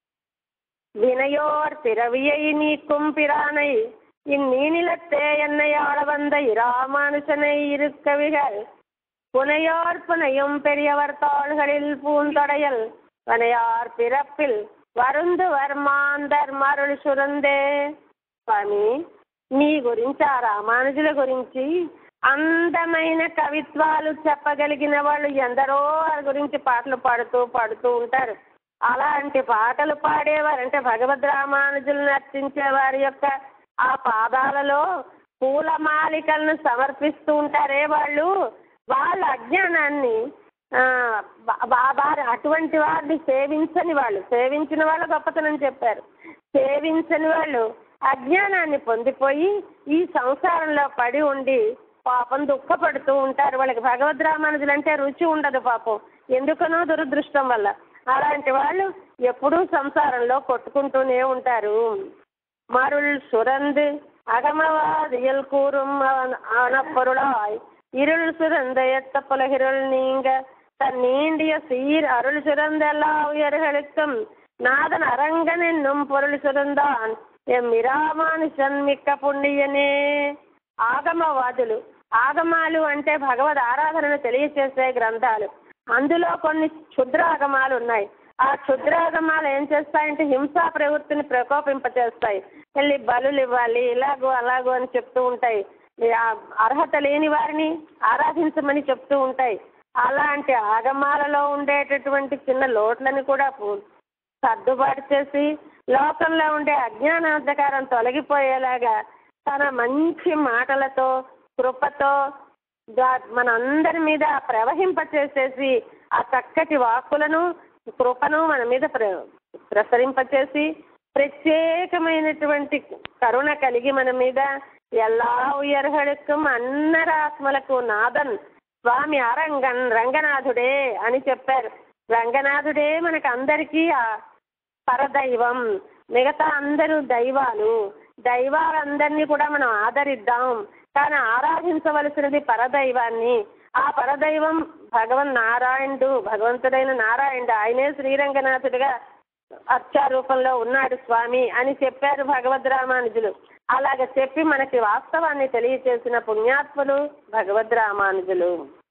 வினையோர் பிறவியை நீக்கும் பிரானை இந்நீனிலத்தே என்னை ஆள வந்த இராமானுஷனை இருக்கவிகள் புனையோர் புனையும் பெரியவர் தாள்களில் பூந்தொடையல் வனையார் பிறப்பில் వరుందువర్ మాందర్ మరులు సురందే స్వామి నీ గురించి ఆ రామానుజుల గురించి అందమైన కవిత్వాలు చెప్పగలిగిన వాళ్ళు ఎందరో వారి గురించి పాటలు పాడుతూ పాడుతూ ఉంటారు అలాంటి పాటలు పాడేవారు అంటే భగవద్ రామానుజులను అర్చించే వారి యొక్క ఆ పాదాలలో పూలమాలికలను సమర్పిస్తూ ఉంటారే వాళ్ళు వాళ్ళ అజ్ఞానాన్ని ఆ, వా- వా- వారు అటువంటి వారిని సేవించని వాళ్ళు సేవించిన వాళ్ళు గొప్పతనం చెప్పారు సేవించని వాళ్ళు అజ్ఞానాన్ని పొందిపోయి ఈ సంసారంలో పడి ఉండి పాపం దుఃఖపడుతూ ఉంటారు వాళ్ళకి భగవద్ రామానుజులు అంటే రుచి ఉండదు పాపం ఎందుకనో దురదృష్టం వల్ల అలాంటి వాళ్ళు ఎప్పుడూ సంసారంలో కొట్టుకుంటూనే ఉంటారు மருள் சுரந்து அகமவாதியல் கூறும் அவன் ஆனப்பொருளாய் இருள் சுரந்த எத்த புலகிருள் நீங்க தன் நீண்டிய சீர் அருள் சுரந்த எல்லா உயர்களுக்கும் நாதன் அரங்கன் என்னும் பொருள் சுரந்தான் எம் ఇరామానుషన్ మిక్క పుణ్యనే ఆగమవాదులు ఆగమాలు అంటే భగవద్ ఆరాధనను తెలియచేసే గ్రంథాలు అందులో కొన్ని క్షుద్రాగమాలు ఉన్నాయి ఆ క్షుద్రాగమాలు ఏం చేస్తాయంటే హింసా ప్రవృత్తిని ప్రకోపింపచేస్తాయి వెళ్ళి బలులు ఇవ్వాలి ఇలాగో అలాగో అని చెప్తూ ఉంటాయి ఈ ఆ అర్హత లేని వారిని ఆరాధించమని చెప్తూ ఉంటాయి అలాంటి ఆగమాలలో ఉండేటటువంటి చిన్న లోట్లను కూడా పూ- సర్దుబాటు చేసి లోకంలో ఉండే అజ్ఞానాంధకారం తొలగిపోయేలాగా తన మంచి మాటలతో కృపతో దా- మనందరి మీద ప్రవహింపచేసేసి ఆ చక్కటి వాక్కులను కృపను మన మీద ప్ర ప్రసరింపచేసి ప్రత్యేకమైనటువంటి కరుణ కలిగి మన మీద ఎలా ఉయర్హడుக்கும் అన్నరాత్మలకు నాదన్ స్వామి అరంగన్ రంగనాథుడే అని చెప్పారు రంగనాథుడే మనకు అందరికీ ఆ పరదైవం మిగతా అందరూ దైవాలు దైవాలందరినీ కూడా మనం ఆదరిద్దాం కానీ ఆరాధించవలసినది పరదైవాన్ని ఆ పరదైవం భగవన్ నారాయణుడు భగవంతుడైన నారాయణుడు ఆయనే శ్రీరంగనాథుడిగా అర్చారూపంలో ఉన్నాడు స్వామి అని చెప్పారు భగవద్ రామానుజులు అలాగ చెప్పి మనకి వాస్తవాన్ని తెలియచేసిన పుణ్యాత్ములు భగవద్ రామానుజులు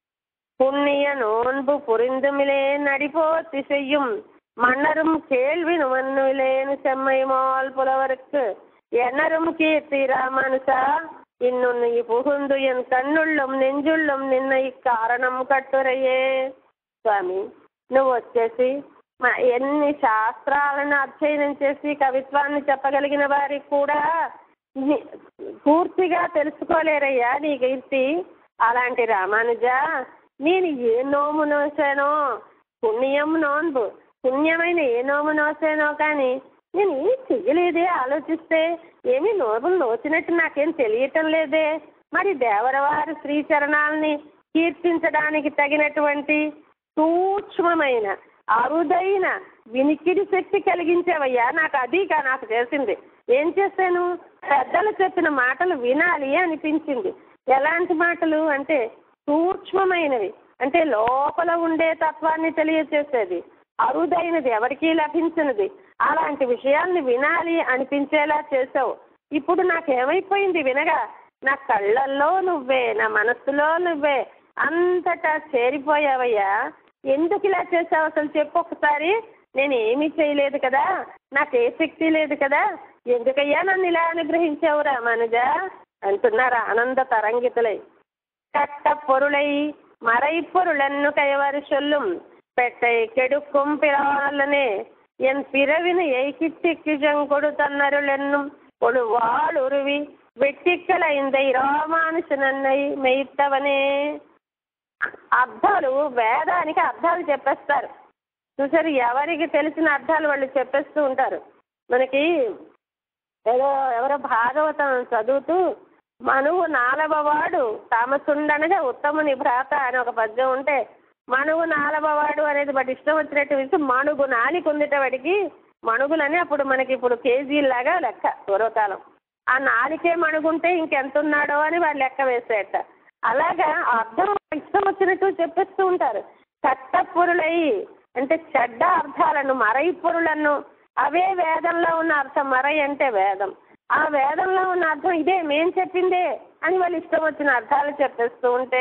புண்ணிய நோன்பு புரிந்துமிலே நடிபோத்தி செய்யும் மன்னரும் கேள்வி நுமன்னுலேன் செம்மைமால் புலவருக்கு எண்ணரும் கீர்த்தி ராமானுசா இன்னும் நீ புகுந்து என் కన్నుళ్ళం నెంజుళ్ళం నిన్న ఈ కారణం కట్టురయ్యే స్వామి నువ్వు వచ్చేసి మా ఎన్ని శాస్త్రాలను అధ్యయనం చేసి కవిత్వాన్ని చెప్పగలిగిన వారికి కూడా ని- పూర్తిగా తెలుసుకోలేరయ్యా నీ కీర్తి అలాంటి రామానుజ నేను ఏ నోము నోసానో పుణ్యం నోన్బు పుణ్యమైన ఏ నోము నోసానో కానీ నేను ఏం చెయ్యలేదే ఆలోచిస్తే ఏమీ నోములు నోచినట్టు నాకేం తెలియటం లేదే మరి దేవరవారి శ్రీచరణాలని కీర్తించడానికి తగినటువంటి సూక్ష్మమైన అరుదైన వినికిడి శక్తి కలిగించేవయ్యా నాకు అది కా నాకు చేసింది ఏం చేశాను పెద్దలు చెప్పిన మాటలు వినాలి అనిపించింది ఎలాంటి మాటలు అంటే సూక్ష్మమైనవి అంటే లోపల ఉండే తత్వాన్ని తెలియచేసేది అరుదైనది ఎవరికీ లభించినది అలాంటి విషయాల్ని వినాలి అనిపించేలా చేసావు ఇప్పుడు నాకేమైపోయింది వినగా నా కళ్ళల్లో నువ్వే నా మనస్సులో నువ్వే అంతటా చేరిపోయావయ్యా ఎందుకు ఇలా చేసావు అసలు చెప్పు ఒకసారి నేను ఏమీ చేయలేదు కదా నాకు ఏ శక్తి లేదు కదా ఎందుకయ్యా నన్ను ఇలా అనుగ్రహించావు రామానుజ అంటున్నారు ఆనంద తరంగితులై கட்ட பொருளை மறைப்பொருளன்னு கைவாறு சொல்லும் பெட்டை கெடுக்கும் பிரானல்லனே என் பிறவினு எய்கிச்சிக்கு செங்கொடுத்தன்னருள் என்னும் ஒரு வாளுருவி வெட்டிக்கல இந்த రామానుషనన్నై మెయిత్తవనే అర్థాలు వేదానికి అర్థాలు చెప్పేస్తారు చూసారు ఎవరికి తెలిసిన అర్థాలు వాళ్ళు చెప్పేస్తూ ఉంటారు మనకి ఏదో ఎవరో భాగవతం చదువుతూ మనువు నాలవవాడు తామసుండనగా ఉత్తముని భ్రాత అని ఒక పద్యం ఉంటే మనువు నాలవవాడు అనేది వాటి ఇష్టం వచ్చినట్టు విసి మణుగు నాలిక ఉందిట వాడికి మణుగులని అప్పుడు మనకి ఇప్పుడు కేజీలాగా లెక్క పూర్వకాలం ఆ నాలికే మణుగుంటే ఇంకెంత ఉన్నాడో అని వాళ్ళు లెక్క వేసేట అలాగా అర్థం ఇష్టం వచ్చినట్టు చెప్పేస్తూ ఉంటారు చట్ట పొరులై అంటే చెడ్డ అర్థాలను మరై పొరులను అవే వేదంలో ఉన్న అర్థం మరై అంటే వేదం ఆ వేదంలో ఉన్న అర్థం ఇదే మేం చెప్పిందే అని వాళ్ళు ఇష్టం వచ్చిన అర్థాలు చెప్పేస్తూ ఉంటే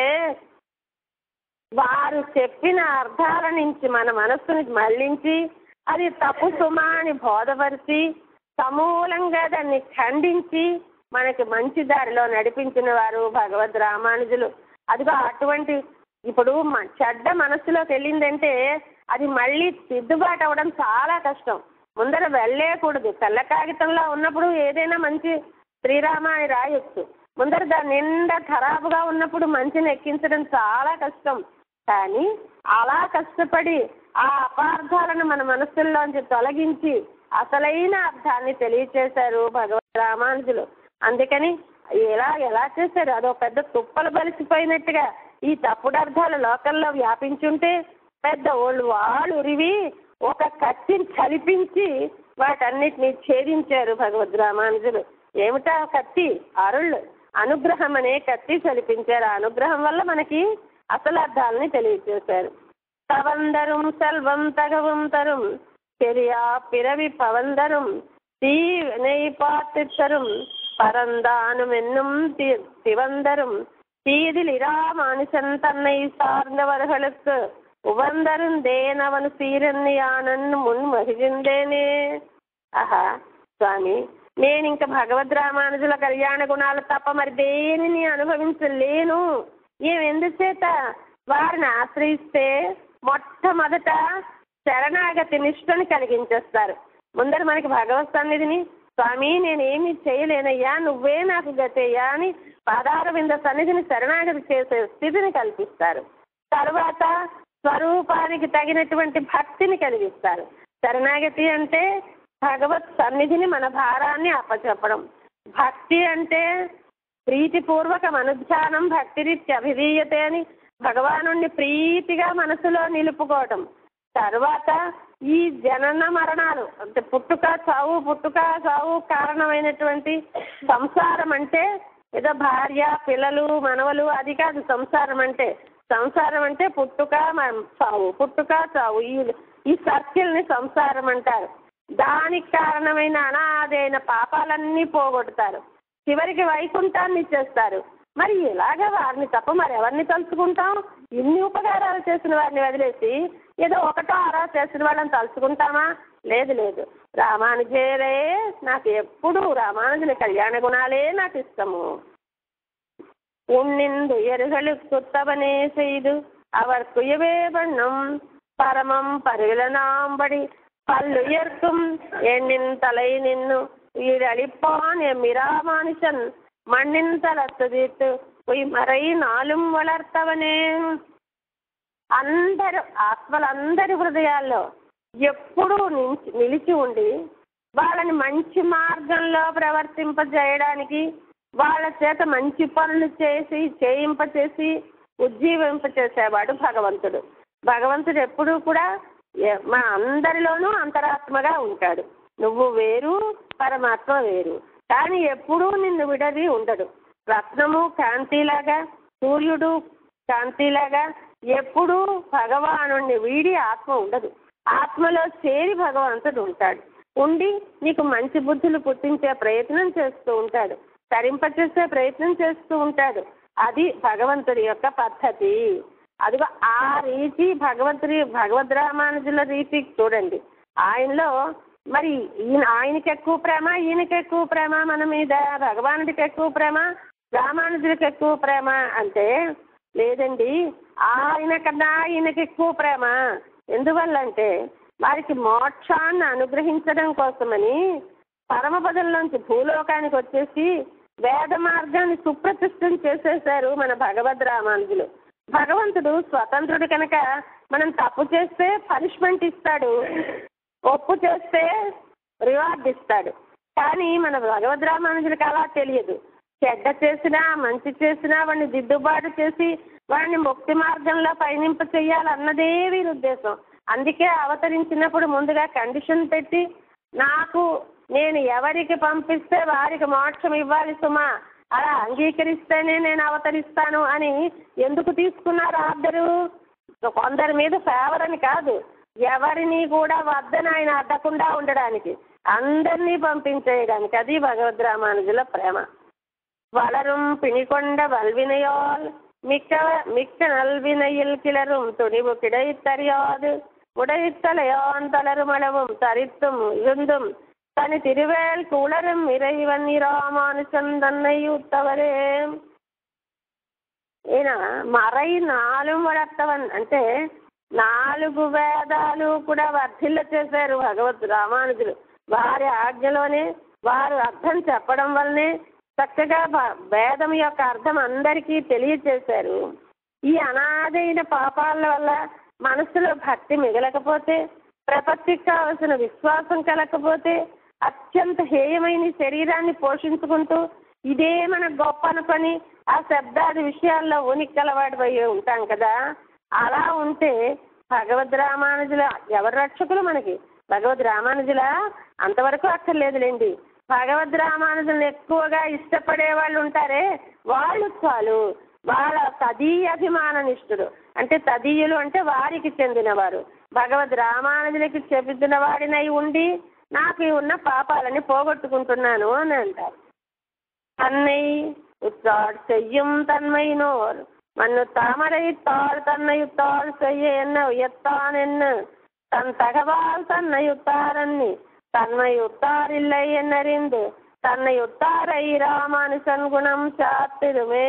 వారు చెప్పిన అర్థాల నుంచి మన మనస్సుని మళ్లించి అది తప్పు సుమా అని బోధపరిచి సమూలంగా దాన్ని ఖండించి మనకి మంచి దారిలో నడిపించిన వారు భగవద్ రామానుజులు అదిగో అటువంటి ఇప్పుడు మ- చెడ్డ మనస్సులోకి వెళ్ళిందంటే అది మళ్ళీ దిద్దుబాటు అవ్వడం చాలా కష్టం ముందర వెళ్ళేయకూడదు తెల్ల కాగితంలో ఉన్నప్పుడు ఏదైనా మంచి శ్రీరామ అని రాయొచ్చు ముందర దాని నిండా ఖరాబుగా ఉన్నప్పుడు మంచిని ఎక్కించడం చాలా కష్టం కానీ అలా కష్టపడి ఆ అపార్థాలను మన మనస్సుల్లోంచి తొలగించి అసలైన అర్థాన్ని తెలియచేశారు భగవద్ రామానుజులు అందుకని ఎలా ఎలా చేశారు అదో పెద్ద తుప్పలు బలిసిపోయినట్టుగా ఈ తప్పుడు అర్థాలు లోకల్లో వ్యాపించుంటే పెద్ద ఓళ్ళు వాళ్ళు ఉరివి ఒక కత్తిని చలిపించి వాటన్నిటిని ఛేదించారు భగవద్ రామానుజులు ఏమిటా కత్తి అరుళ్ళు అనుగ్రహం అనే కత్తి చలిపించారు ఆ అనుగ్రహం వల్ల మనకి అసలు అర్థాలని తెలియచేశారు தவந்தரும் செல்வம் தகவும் தரும் பெரியா பிறவி பவந்தரும் தீவினை பார்த்து தரும் பரந்தானும் என்னும் தி- திவந்தரும் தீதில் இராமானுஷன் தன்னை சார்ந்தவர்களுக்கு உவந்தரும் தேனவன் சீரన్యానన్ మున్ మహిజిందేనే ఆహా స్వామి నేను ఇంకా భగవద్ రామానుజుల కళ్యాణ గుణాలు తప్ప మరి దేనిని అనుభవించలేను ఏమెందుచేత వారిని ఆశ్రయిస్తే మొట్టమొదట శరణాగతి నిష్ఠని కలిగించేస్తారు ముందర మనకి భగవత్ సన్నిధిని స్వామి నేనేమి చేయలేనయ్యా నువ్వే నాకు గతయ్యా అని పాదార వింద సన్నిధిని శరణాగతి చేసే స్థితిని కల్పిస్తారు తర్వాత స్వరూపానికి తగినటువంటి భక్తిని కలిగిస్తారు శరణాగతి అంటే భగవత్ సన్నిధిని మన భారాన్ని అప్పచెప్పడం భక్తి అంటే ప్రీతిపూర్వక అనుధ్యానం భక్తిరీత్య అభిధీయతే అని భగవానుణ్ణి ప్రీతిగా మనసులో నిలుపుకోవటం తర్వాత ఈ జనన మరణాలు అంటే పుట్టుక చావు పుట్టుక చావు కారణమైనటువంటి సంసారం అంటే ఏదో భార్య పిల్లలు మనవలు అది కాదు సంసారం అంటే సంసారం అంటే పుట్టుక మ- చావు పుట్టుక చావు ఈ ఈ సర్కిల్ని సంసారం అంటారు దానికి కారణమైన అనాదైన పాపాలన్నీ పోగొడతారు చివరికి వైకుంఠాన్ని ఇచ్చేస్తారు మరి ఇలాగ వారిని తప్ప మరి ఎవరిని తలుచుకుంటాం ఇన్ని ఉపకారాలు చేసిన వారిని వదిలేసి ఏదో ఒకటో అరా చేసిన వాళ్ళని తలుచుకుంటామా లేదు లేదు రామానుజేరే నాకు ఎప్పుడు రామానుజుని కళ్యాణ గుణాలే నాకు ఇష్టము உன்னிந்து எருகளுக்கு குத்தவனே செய்து அவர் குயவே வண்ணம் பரமம் பருவிலனாம்படி பல்லுயர்க்கும் எண்ணின் தலை நின்னு உயிரளிப்பான் எம்மிராமானுஷன் மண்ணின் தலத்து தீர்த்து ఉయ్మరై నాలుం వளర్తవనే అందరు ఆత్మలందరి హృదయాల్లో ఎప్పుడూ నిలిచి నిలిచి ఉండి వాళ్ళని మంచి మార్గంలో ప్రవర్తింపజేయడానికి వాళ్ళ చేత మంచి పనులు చేసి చేయింపచేసి ఉజ్జీవింపచేసేవాడు భగవంతుడు భగవంతుడు ఎప్పుడూ కూడా ఎ- మా అందరిలోనూ అంతరాత్మగా ఉంటాడు నువ్వు వేరు పరమాత్మ వేరు కానీ ఎప్పుడూ నిన్ను విడది ఉండడు రత్నము కాంతిలాగా సూర్యుడు కాంతిలాగా ఎప్పుడూ భగవాను వీడి ఆత్మ ఉండదు ఆత్మలో చేరి భగవంతుడు ఉంటాడు ఉండి నీకు మంచి బుద్ధులు పుట్టించే ప్రయత్నం చేస్తూ ఉంటాడు తరింపచేసే ప్రయత్నం చేస్తూ ఉంటాడు అది భగవంతుడి యొక్క పద్ధతి అదిగో ఆ రీతి భగవంతుడి భగవద్ రామానుజుల రీతి చూడండి ఆయనలో మరి ఈయన ఆయనకి ఎక్కువ ప్రేమ ఈయనకి ఎక్కువ ప్రేమ మన మీద భగవానుడికి ఎక్కువ ప్రేమ రామానుజుడికి ఎక్కువ ప్రేమ అంటే లేదండి ఆయన కన్నా ఈయనకి ఎక్కువ ప్రేమ ఎందువల్లంటే వారికి మోక్షాన్ని అనుగ్రహించడం కోసమని పరమపదంలోంచి భూలోకానికి వచ్చేసి వేద మార్గాన్ని సుప్రతిష్టం చేసేశారు మన భగవద్ రామానుజులు భగవంతుడు స్వతంత్రుడు కనుక మనం తప్పు చేస్తే పనిష్మెంట్ ఇస్తాడు ఒప్పు చేస్తే రివార్డ్ ఇస్తాడు కానీ మన భగవద్ రామానుజులకు అలా తెలియదు చెడ్డ చేసినా మంచి చేసినా వాడిని దిద్దుబాటు చేసి వాడిని ముక్తి మార్గంలో పయనింప చెయ్యాలన్నదే వీరి ఉద్దేశం అందుకే అవతరించినప్పుడు ముందుగా కండిషన్ పెట్టి నాకు నేను ఎవరికి పంపిస్తే వారికి మోక్షం ఇవ్వాలి సుమా అలా అంగీకరిస్తేనే నేను అవతరిస్తాను అని ఎందుకు తీసుకున్నారు ఆర్డరు కొందరి మీద ఫేవర్ అని కాదు ఎవరిని కూడా వద్దని ఆయన అడ్డకుండా ఉండడానికి అందరినీ పంపించేయడానికి అది భగవద్ రామానుజుల ప్రేమ வளரும் பிணிகொண்ட வல்வினையால் மிக்க மிக்க நல்வினையில் கிளரும் துணிவு கிடைத்தறியாது உடைத்தலையான் தளருமளவும் தரித்தும் இருந்தும் தனி திருவேல் குளரும் இறைவன் இராமானுசன் தன்னை உத்தவரே ఈయన మరై నాలుగు వడత్తవన్ అంటే నాలుగు వేదాలు కూడా వర్ధిల్ల చేశారు భగవద్ రామానుజులు వారి ఆజ్ఞలోనే వారు అర్థం చెప్పడం వల్లనే చక్కగా భ- వేదం యొక్క అర్థం అందరికీ తెలియచేశారు ఈ అనాథైన పాపాల వల్ల మనసులో భక్తి మిగలకపోతే ప్రపత్తికి కావలసిన విశ్వాసం కలగకపోతే అత్యంత హేయమైన ఈ శరీరాన్ని పోషించుకుంటూ ఇదే మన గొప్ప అనుకొని ఆ శబ్దాది విషయాల్లో ఉనికి కలవాడిపోయి ఉంటాం కదా అలా ఉంటే భగవద్ రామానుజుల ఎవరు రక్షకులు మనకి భగవద్ రామానుజుల అంతవరకు అక్కర్లేదులేండి భగవద్ రామానుజులను ఎక్కువగా ఇష్టపడే వాళ్ళు ఉంటారే వాళ్ళు చాలు వాళ్ళ తదీయ అభిమాన నిష్ఠుడు అంటే తదీయులు అంటే వారికి చెందినవారు భగవద్ రామానుజులకి చెబుతున్న వాడినై ఉండి నాకు ఈ ఉన్న పాపాలని పోగొట్టుకుంటున్నాను అని అంటారు தன்னை உற்றார் செய்யும் தன்மையினோர் மண்ணு தாமரை தாழ் தன்னை உத்தார் செய்ய என்ன உயர்த்தான் என்ன தன் தகவால் தன்னை உத்தாரன்னி தன்மை உத்தாரில்லை என்னறிந்து தன்னை உத்தாரை ராமானுசன் குணம் சாத்திடுமே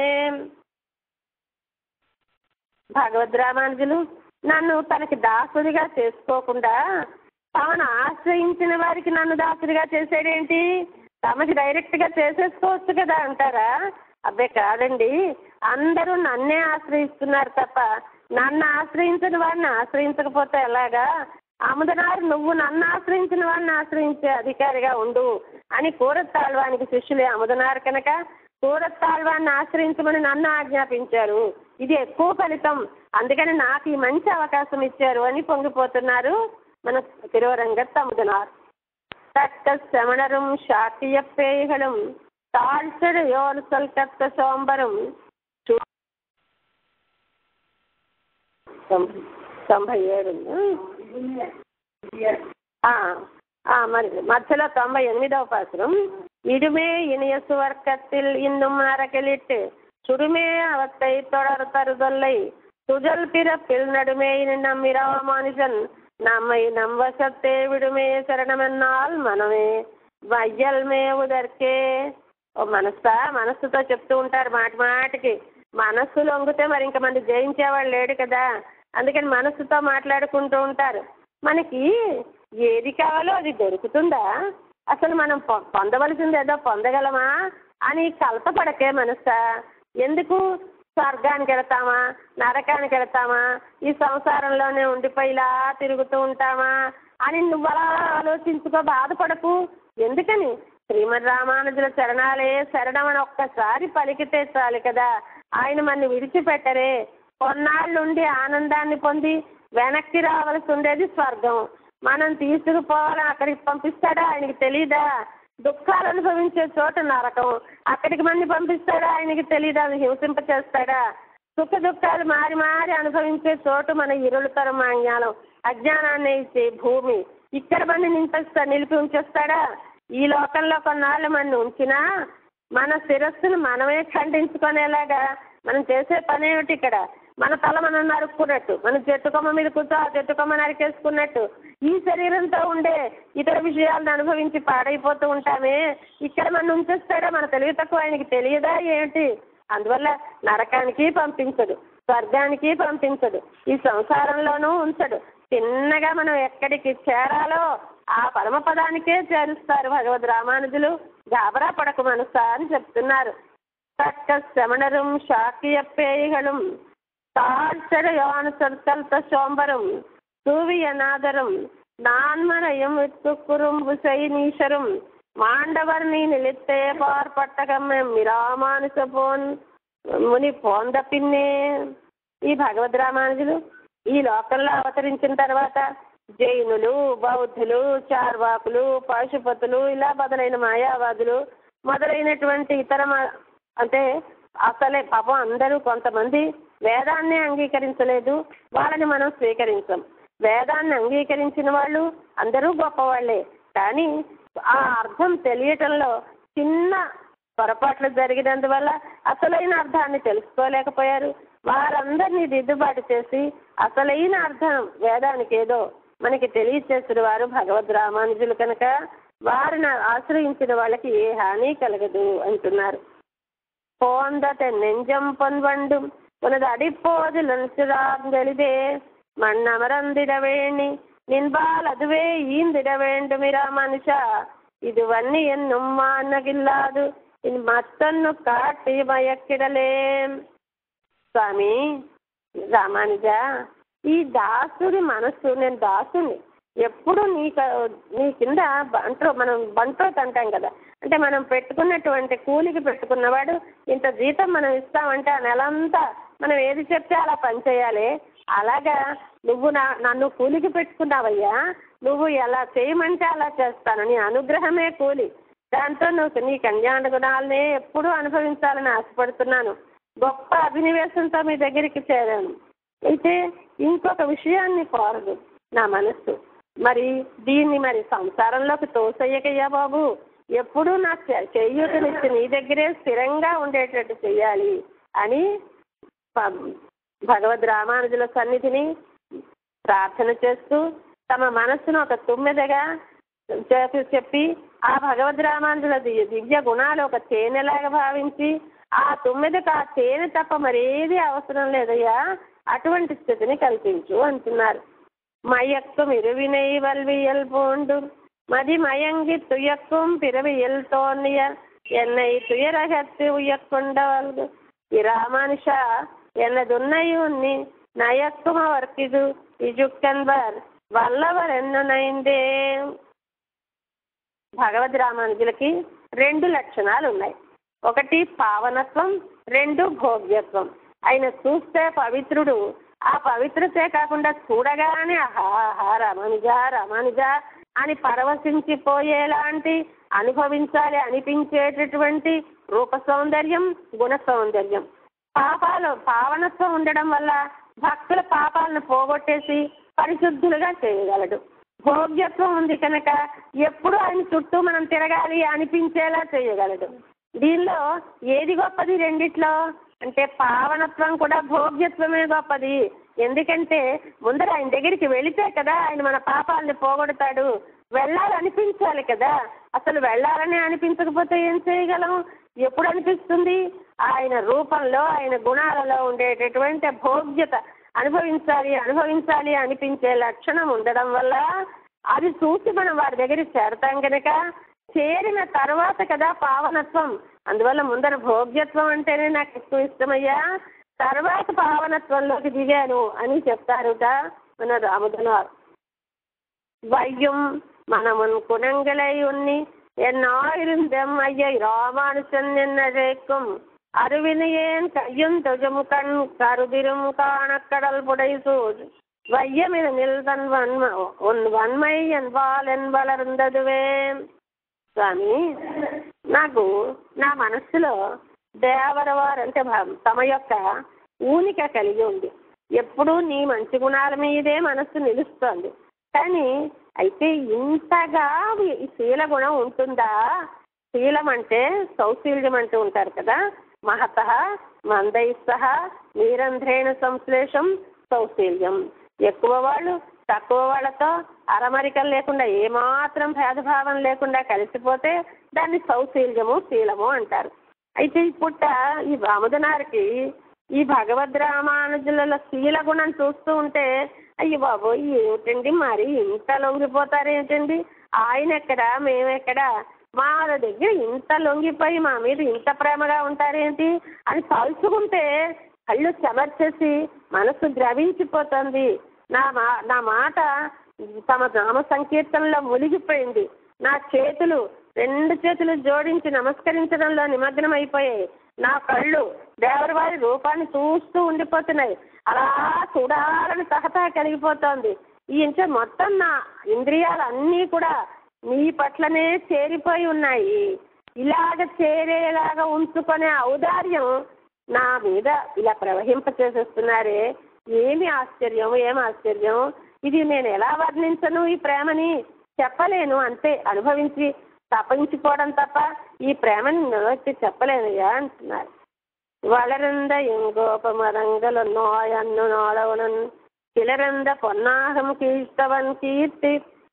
భగవద్ రామానుజులు నన్ను తనకి దాసుడిగా చేసుకోకుండా తమను ఆశ్రయించిన వారికి నన్ను దాసుడిగా చేసేడేంటి తమకి డైరెక్ట్గా చేసేసుకోవచ్చు కదా అంటారా అబ్బే కాదండి అందరూ నన్నే ఆశ్రయిస్తున్నారు తప్ప నన్ను ఆశ్రయించిన వాడిని ఆశ్రయించకపోతే ఎలాగా అముదనారు నువ్వు నన్ను ఆశ్రయించిన వాడిని ఆశ్రయించే అధికారిగా ఉండు అని కూరత్తాళ్వానికి శిష్యులే అముదనారు కనుక కూరత్తాళ్వాన్ని ఆశ్రయించమని నన్ను ఆజ్ఞాపించారు ఇది ఎక్కువ ఫలితం అందుకని నాకు ఈ మంచి అవకాశం ఇచ్చారు అని పొంగిపోతున్నారు మన తిరువరంగత్ అముదనార్ தக்க செமணரும் சாத்திய பேய்களும் தாழ்த்தடு யோர் சொல் கத்த சோம்பரும் చూ- తొంభై తొంభై ఏడు ఆ, ఆ, మరి మధ్యలో తొంభై ఎనిమిదవ పాసురం ఇడుమే இனிய சுவர்க்கத்தில் இன்னும் அறக்கலிட்டு சுடுமே அவத்தை தொடர் தருதல்லை சுஜல் பிறப்பில் நடுமே நம்பிரா மனுஷன் நம்மை நம் வசத்தே விடுமே శరణమన్నాల్ మనమే వయ్యల్ మేవుదర్కే ఓ మనస్సా మనస్సుతో చెప్తూ ఉంటారు మాటి మాటికి మనస్సు లొంగితే మరి ఇంకా మంది జయించేవాళ్ళు లేడు కదా అందుకని మనస్సుతో మాట్లాడుకుంటూ ఉంటారు మనకి ఏది కావాలో అది దొరుకుతుందా అసలు మనం పొ- పొందవలసింది ఏదో పొందగలమా అని కలతపడకే మనస్సా ఎందుకు స్వర్గానికి వెళతామా నరకానికి వెళతామా ఈ సంసారంలోనే ఉండిపోయి ఇలా తిరుగుతూ ఉంటామా అని నువ్వు అలా ఆలోచించుకో బాధపడకు ఎందుకని శ్రీమద్ రామానుజుల చరణాలే శరణమని ఒక్కసారి పలికితే చాలు కదా ఆయన మన విడిచిపెట్టరే కొన్నాళ్ళుండి ఆనందాన్ని పొంది వెనక్కి రావాల్సి ఉండేది స్వర్గం మనం తీసుకుపోవాలని అక్కడికి పంపిస్తాడా ఆయనకి తెలీదా దుఃఖాలు అనుభవించే చోట నరకం అక్కడికి మంది పంపిస్తాడా ఆయనకి తెలీదా అది హింసింప చేస్తాడా సుఖ దుఃఖాలు మారి మారి అనుభవించే చోటు మన ఇరుಳು పరమాజ్ఞానం అజ్ఞానాన్ని ఇచ్చే భూమి ఇక్కడ మంది నింపేస్తా నిలిపి ఉంచేస్తాడా ఈ లోకంలో కొన్నాళ్ళు మన ఉంచినా మన శిరస్సును మనమే ఖండించుకునేలాగా మనం చేసే పని ఏమిటి ఇక్కడ మన తల మనం నరుక్కున్నట్టు మన చెట్టు కొమ్మ మీద కూర్చో ఆ చెట్టు కొమ్మ నరికేసుకున్నట్టు ఈ శరీరంతో ఉండే ఇతర విషయాలను అనుభవించి పాడైపోతూ ఉంటామే ఇక్కడ మన ఉంచేస్తాడా మన తెలివి తక్కువ ఆయనకి తెలియదా ఏమిటి అందువల్ల నరకానికి పంపించడు స్వర్గానికి పంపించడు ఈ సంసారంలోనూ ఉంచడు చిన్నగా మనం ఎక్కడికి చేరాలో ఆ పరమపదానికే చేరుస్తారు భగవద్ రామానుజులు గాబరా పడకు మనసా అని చెప్తున్నారు தக்க செமணரும் சாக்கிய பேய்களும் தாழ்ச்சட யோன சொற்கல்த சோம்பரும் சூவியநாதரும் நான்மனையும் வித்து குறும்பு செய் நீசரும் మాండవర్ నీ నిలిత్తే పార్పట్టగమ్మె మిరామానుస పోన్ ముని పోంద పిన్నే ఈ భగవద్ రామానుజులు ఈ లోకంలో అవతరించిన తర్వాత జైనులు బౌద్ధులు చార్వాకులు పాశుపతులు ఇలా మొదలైన మాయావాదులు మొదలైనటువంటి ఇతర మ- అంటే అసలే పాపం అందరూ కొంతమంది వేదాన్ని అంగీకరించలేదు వాళ్ళని మనం స్వీకరించాం వేదాన్ని అంగీకరించిన వాళ్ళు అందరూ గొప్పవాళ్లే కానీ ఆ అర్థం తెలియటంలో చిన్న పొరపాట్లు జరిగినందువల్ల అసలైన అర్థాన్ని తెలుసుకోలేకపోయారు వారందరినీ దిద్దుబాటు చేసి అసలైన అర్థం వేదానికి ఏదో మనకి తెలియచేసిన వారు భగవద్ రామానుజులు కనుక వారిని ఆశ్రయించిన వాళ్ళకి ఏ హాని కలగదు అంటున్నారు போந்ததை நெஞ்சம் பொன்வண்டும் உனது அடிப்போது லெழுதே மண்ணமரந்திட வேணி நின்பால் அதுவே ஈந்திட வேண்டுமிரா மனுஷா இதுவன்னி என்னும் మానగిల్లాదు ఇది మత్తన్ను కాటి మయక్కిడలేం స్వామి రామానుజ ఈ దాసుడి మనస్సు నేను దాసుని ఎప్పుడు నీ క- నీ కింద బంట్రో మనం బంట్రోత్ అంటాం కదా అంటే మనం పెట్టుకున్నటువంటి కూలికి పెట్టుకున్నవాడు ఇంత జీతం మనం ఇస్తామంటే ఆ నెలంతా మనం ఏది చెప్తే అలా పని చేయాలి అలాగా నువ్వు నా నన్ను కూలికి పెట్టుకున్నావయ్యా నువ్వు ఎలా చేయమంటే అలా చేస్తాను నీ అనుగ్రహమే కూలి దాంతో నువ్వు నీ కళ్యాణ గుణాలనే ఎప్పుడూ అనుభవించాలని ఆశపడుతున్నాను గొప్ప అభినివేశంతో మీ దగ్గరికి చేరాను అయితే ఇంకొక విషయాన్ని కోరదు నా మనస్సు మరి దీన్ని మరి సంసారంలోకి తోసయ్యకయ్యా బాబు ఎప్పుడూ నాకు చె- చేయూతనిచ్చి నీ దగ్గరే స్థిరంగా ఉండేటట్టు చెయ్యాలి అని ప- భగవద్ రామానుజుల సన్నిధిని ప్రార్థన చేస్తూ తమ మనస్సును ఒక తుమ్మెదగా చెప్పి చెప్పి ఆ భగవద్ రామానుజుల ది- దివ్య గుణాలు ఒక తేనెలాగా భావించి ఆ తుమ్మెదకు ఆ తేనె తప్ప మరేది అవసరం లేదయ్యా అటువంటి స్థితిని కల్పించు అంటున్నారు மயக்கும் இருவினை வல்வியல் பூண்டு மதிமயங்கி துயக்கும் பிறவியில் தோன்றிய என்னை துயரகத்து உயக்கொண்டவள்கு இராமனுஷ எனதுன்னையுன்னி நயக்கும் அவர்க்கிது ఇజుక్కన్బర్ వల్లవరెన్నునైందే భగవద్ రామానుజులకి రెండు లక్షణాలు ఉన్నాయి ఒకటి పావనత్వం రెండు భోగ్యత్వం ఆయన చూస్తే పవిత్రుడు ఆ పవిత్రతే కాకుండా చూడగానే ఆహా ఆహా రామానుజ రామానుజ అని పరవశించిపోయేలాంటి అనుభవించాలి అనిపించేటటువంటి రూప సౌందర్యం గుణ సౌందర్యం పాపాలు పావనత్వం ఉండడం వల్ల భక్తుల పాపాలను పోగొట్టేసి పరిశుద్ధులుగా చేయగలడు భోగ్యత్వం ఉంది కనుక ఎప్పుడు ఆయన చుట్టూ మనం తిరగాలి అనిపించేలా చేయగలడు దీనిలో ఏది గొప్పది రెండిట్లో అంటే పావనత్వం కూడా భోగ్యత్వమే గొప్పది ఎందుకంటే ముందర ఆయన దగ్గరికి వెళితే కదా ఆయన మన పాపాలని పోగొడతాడు వెళ్ళాలనిపించాలి కదా అసలు వెళ్ళాలని అనిపించకపోతే ఏం చేయగలం ఎప్పుడు అనిపిస్తుంది ఆయన రూపంలో ఆయన గుణాలలో ఉండేటటువంటి భోగ్యత అనుభవించాలి అనుభవించాలి అనిపించే లక్షణం ఉండడం వల్ల అది చూసి మనం వారి దగ్గరికి చేరతాం కనుక చేరిన తర్వాత కదా పావనత్వం అందువల్ల ముందర భోగ్యత్వం అంటేనే నాకు ఎక్కువ ఇష్టమయ్యా తర్వాత పావనత్వంలోకి దిగాను అని చెప్తారుట మన రాముదనారు வையும் மனமுன் குணங்களை உண்ணி என்னாயிருந்தம் ஐயை ராமானுசன் என்ன ஜெயிக்கும் அருவினையேன் கையும் தொஜும் கண் கருதிரும் காணக்கடல் புடைசூழ் வையமிதனில் தன் வன்ம உன் வன்மை என்பால் என்பளர்ந்ததுవే స్వామి నాకు నా మనస్సులో దేవరవారు అంటే భ- తమ యొక్క ఊనిక కలిగి ఉంది ఎప్పుడూ నీ మంచి గుణాల మీదే మనస్సు నిలుస్తోంది కానీ అయితే ఇంతగా ఈ శీల గుణం ఉంటుందా శీలం అంటే సౌశీల్యం అంటూ ఉంటారు కదా మహత మందైస్సహ నీరంధ్రేణ సంశ్లేషం సౌశీల్యం ఎక్కువ వాళ్ళు తక్కువ వాళ్ళతో అరమరికలు లేకుండా ఏమాత్రం భేదభావం లేకుండా కలిసిపోతే దాన్ని సౌశీల్యము శీలము అంటారు అయితే ఈ పుట్ట ఈ రామదనారికి ఈ భగవద్ రామానుజుల శీల గుణం చూస్తూ ఉంటే అయ్యి బాబు ఏమిటండి మరి ఇంత లొంగిపోతారేంటండి ఆయన ఎక్కడ మేమెక్కడా మా దగ్గర ఇంత లొంగిపోయి మా మీద ఇంత ప్రేమగా ఉంటారేంటి అని తలుచుకుంటే కళ్ళు చెమర్చేసి మనసు ద్రవించిపోతుంది నా మా నా మాట తమ నామ సంకీర్తనలో మునిగిపోయింది నా చేతులు రెండు చేతులు జోడించి నమస్కరించడంలో నిమగ్నం అయిపోయాయి నా కళ్ళు దేవరి వారి రూపాన్ని చూస్తూ ఉండిపోతున్నాయి అలా చూడాలని తహతా కలిగిపోతోంది ఈ ఇంచ మొత్తం నా ఇంద్రియాలన్నీ కూడా నీ పట్లనే చేరిపోయి ఉన్నాయి ఇలాగ చేరేలాగా ఉంచుకునే ఔదార్యం నా మీద ఇలా ప్రవహింప చేసేస్తున్నారే ఏమి ఆశ్చర్యం ఏం ఆశ్చర్యం ఇది నేను ఎలా వర్ణించను ఈ ప్రేమని చెప్పలేను అంతే అనుభవించి తపించిపోవడం తప్ప ఈ ప్రేమని నిలబెట్టి చెప్పలేనయ్యా అంటున్నారు വളരുന്ന എങ്കോപമരങ്കല നോയന്നു നോളവനൻ ചിലരെന്ത പൊന്നാഹം കീഴ്ത്തവൻ കീർത്തി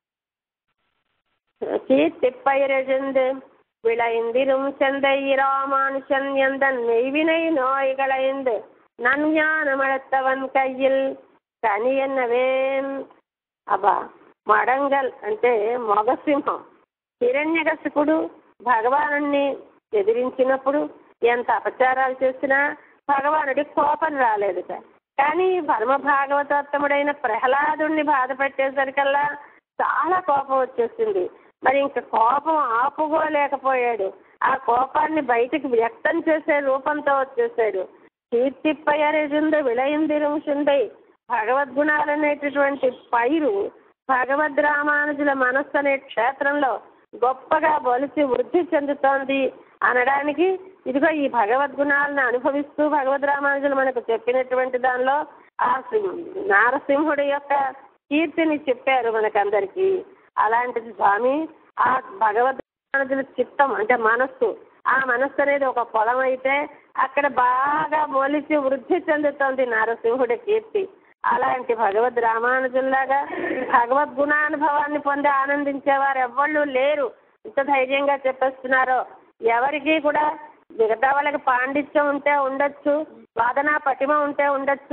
கீர்த்திப்பயிரஜந்து விளைந்திரும் செந்தை ராமானுஷன் எந்தன் மெய்வினை நோய்களைந்து నన్యానమడత్తవన్ కయ్యిల్ కని ఎన్నవేం అబ్బా మడంగల్ అంటే మొగసింహం హిరణ్యకశిపుడు భగవానుణ్ణి ఎదిరించినప్పుడు ఎంత అపచారాలు చేసినా భగవానుడి కోపం రాలేదుట కానీ పరమ భాగవతోత్తముడైన ప్రహ్లాదుణ్ణి బాధ పెట్టేసరికల్లా చాలా కోపం వచ్చేసింది మరి ఇంక కోపం ఆపుకోలేకపోయాడు ఆ కోపాన్ని బయటికి వ్యక్తం చేసే రూపంతో వచ్చేసాడు కీర్తిప్పయరజుందు విలయందిరుషుండై భగవద్గుణాలనేటటువంటి పైరు భగవద్ రామానుజుల మనస్సు అనే క్షేత్రంలో గొప్పగా బలిసి వృద్ధి చెందుతోంది అనడానికి ఇదిగో ఈ భగవద్గుణాలను అనుభవిస్తూ భగవద్ రామానుజులు మనకు చెప్పినటువంటి దానిలో ఆ సింహ- నారసింహుడి యొక్క కీర్తిని చెప్పారు మనకందరికి అలాంటిది స్వామి ఆ భగవద్ రామానుజుల చిత్తం అంటే మనస్సు ఆ మనస్సు అనేది ఒక పొలం అయితే అక్కడ బాగా మొలిచి వృద్ధి చెందుతోంది నారసింహుడి కీర్తి అలాంటి భగవద్ రామానుజుల్లాగా భగవద్గుణానుభవాన్ని పొంది ఆనందించేవారు ఎవ్వళ్ళు లేరు ఇంత ధైర్యంగా చెప్పేస్తున్నారో ఎవరికి కూడా మిగతా వాళ్ళకి పాండిత్యం ఉంటే ఉండొచ్చు వాదన పటిమ ఉంటే ఉండొచ్చు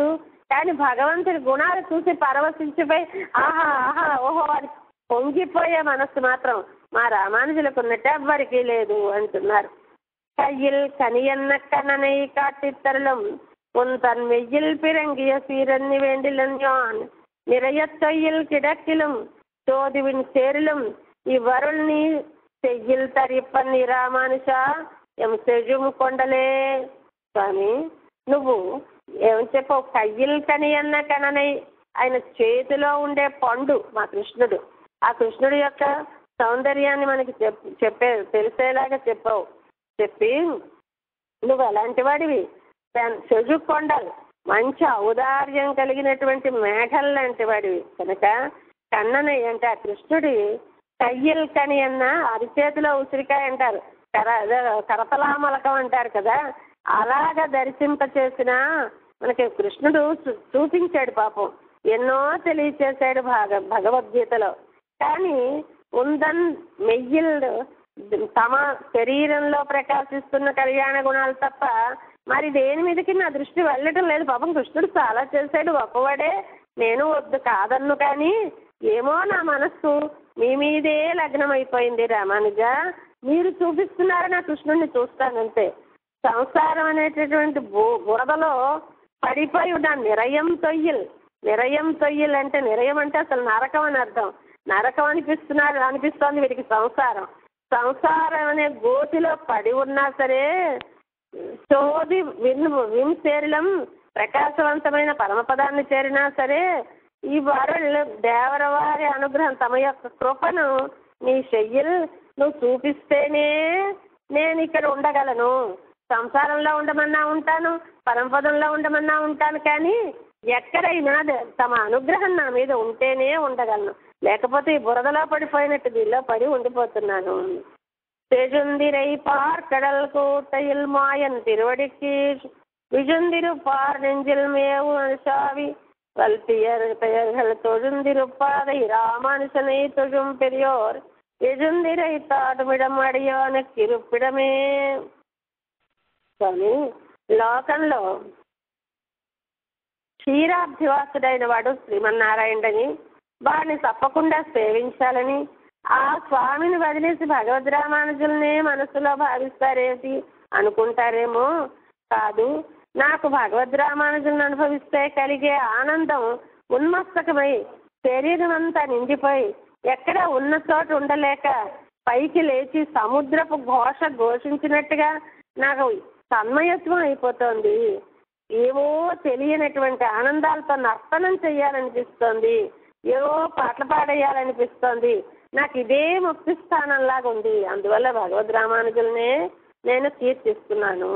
కానీ భగవంతుడి గుణాలు చూసి పరవశించిపోయి ఆహా ఆహా ఓహో అని పొంగిపోయే మనస్సు మాత్రం మా రామానుజులకు ఉన్నట్టు ఎవ్వరికీ లేదు అంటున్నారు கையில் கனியன்ன கண்ணனை காட்டித்தருளும் உன் தன் மெய்யில் பிறங்கிய சீரன்னி வேண்டிலன் யான் நிறைய தொய்யில் கிடக்கிலும் சோதுவின் சேரிலும் இவ்வருள் நீ చెయ్యిల్ తరిపన్ని రామానుష ఎం సెజుము కొండలే స్వామి నువ్వు ఏం చెప్పావు కయ్యిల్ కని అన్న కననై ఆయన చేతిలో ఉండే పండు మా కృష్ణుడు ఆ కృష్ణుడి యొక్క సౌందర్యాన్ని మనకి చెప్ చెప్పే తెలిసేలాగా చెప్పావు చెప్పి నువ్వు ఎలాంటి వాడివి చెజు కొండలు మంచి ఔదార్యం కలిగినటువంటి మేఘల్ లాంటి వాడివి కనుక కన్ననయ్య అంటే ఆ కృష్ణుడి కయ్యల్ కని అన్న అరిచేతిలో ఉసిరికాయ అంటారు కర అదే కరతలామలకం అంటారు కదా అలాగా దర్శింప చేసిన మనకి కృష్ణుడు చూ- చూపించాడు పాపం ఎన్నో తెలియచేశాడు భాగ భగవద్గీతలో కానీ ఉందన్ మెయ్యిల్ తమ శరీరంలో ప్రకాశిస్తున్న కళ్యాణ గుణాలు తప్ప మరి దేని మీదకి నా దృష్టి వెళ్ళటం లేదు పాపం కృష్ణుడు చాలా చేశాడు గొప్పవాడే నేను వద్దు కాదన్ను కానీ ఏమో నా మనస్సు మీ మీదే లగ్నం అయిపోయింది రామానుజ మీరు చూపిస్తున్నారు నా కృష్ణుడిని చూస్తానంతే సంసారం అనేటటువంటి బు బురదలో పడిపోయి ఉన్న నిరయం తొయ్యల్ నిరయం తొయ్యల్ అంటే నిరయం అంటే అసలు నరకం అని అర్థం నరకం అనిపిస్తున్నారు అనిపిస్తోంది వీరికి సంసారం సంసారం అనే గోతిలో పడి ఉన్నా సరే చోది విన్ విన్ చేరలం ప్రకాశవంతమైన పరమపదాన్ని చేరినా సరే ఈ వారు దేవరవారి అనుగ్రహం తమ యొక్క కృపను నీ చెయ్యలు నువ్వు చూపిస్తేనే నేను ఇక్కడ ఉండగలను సంసారంలో ఉండమన్నా ఉంటాను పరమపదంలో ఉండమన్నా ఉంటాను కానీ ఎక్కడైనా ద- తమ అనుగ్రహం నా మీద ఉంటేనే ఉండగలను లేకపోతే ఈ బురదలో పడిపోయినట్టు దీనిలో పడి ఉండిపోతున్నాను செழுந்திரை பார்க்கடல் கூட்டையில் மாயன் திருவடிக்கு விழுந்திருப்பார் நெஞ்சில் மேவு சாவி வல்பியர் பெயர்கள் தொழுந்திருப்பாதை ராமானுசனை தொழும் பெரியோர் எழுந்திரை தாடுமிடம் అడియానికి ఇరుప్పిడమే స్వామి లోకంలో క్షీరాభ్యవాసుడైన వాడు శ్రీమన్నారాయణుడని వాడిని తప్పకుండా సేవించాలని ఆ స్వామిని వదిలేసి భగవద్ రామానుజుల్నే మనసులో భావిస్తారేంటి అనుకుంటారేమో కాదు నాకు భగవద్ రామానుజులను అనుభవిస్తే కలిగే ఆనందం ఉన్మస్తకమై శరీరం అంతా నిండిపోయి ఎక్కడ ఉన్న చోట ఉండలేక పైకి లేచి సముద్రపు ఘోష ఘోషించినట్టుగా నాకు తన్మయత్వం అయిపోతోంది ఏవో తెలియనటువంటి ఆనందాలతో నర్తనం చేయాలనిపిస్తోంది ఏవో పాటలు పాడేయాలనిపిస్తోంది నాకు ఇదే ముక్తి స్థానంలాగా ఉంది అందువల్ల భగవద్ రామానుజులనే నేను కీర్తిస్తున్నాను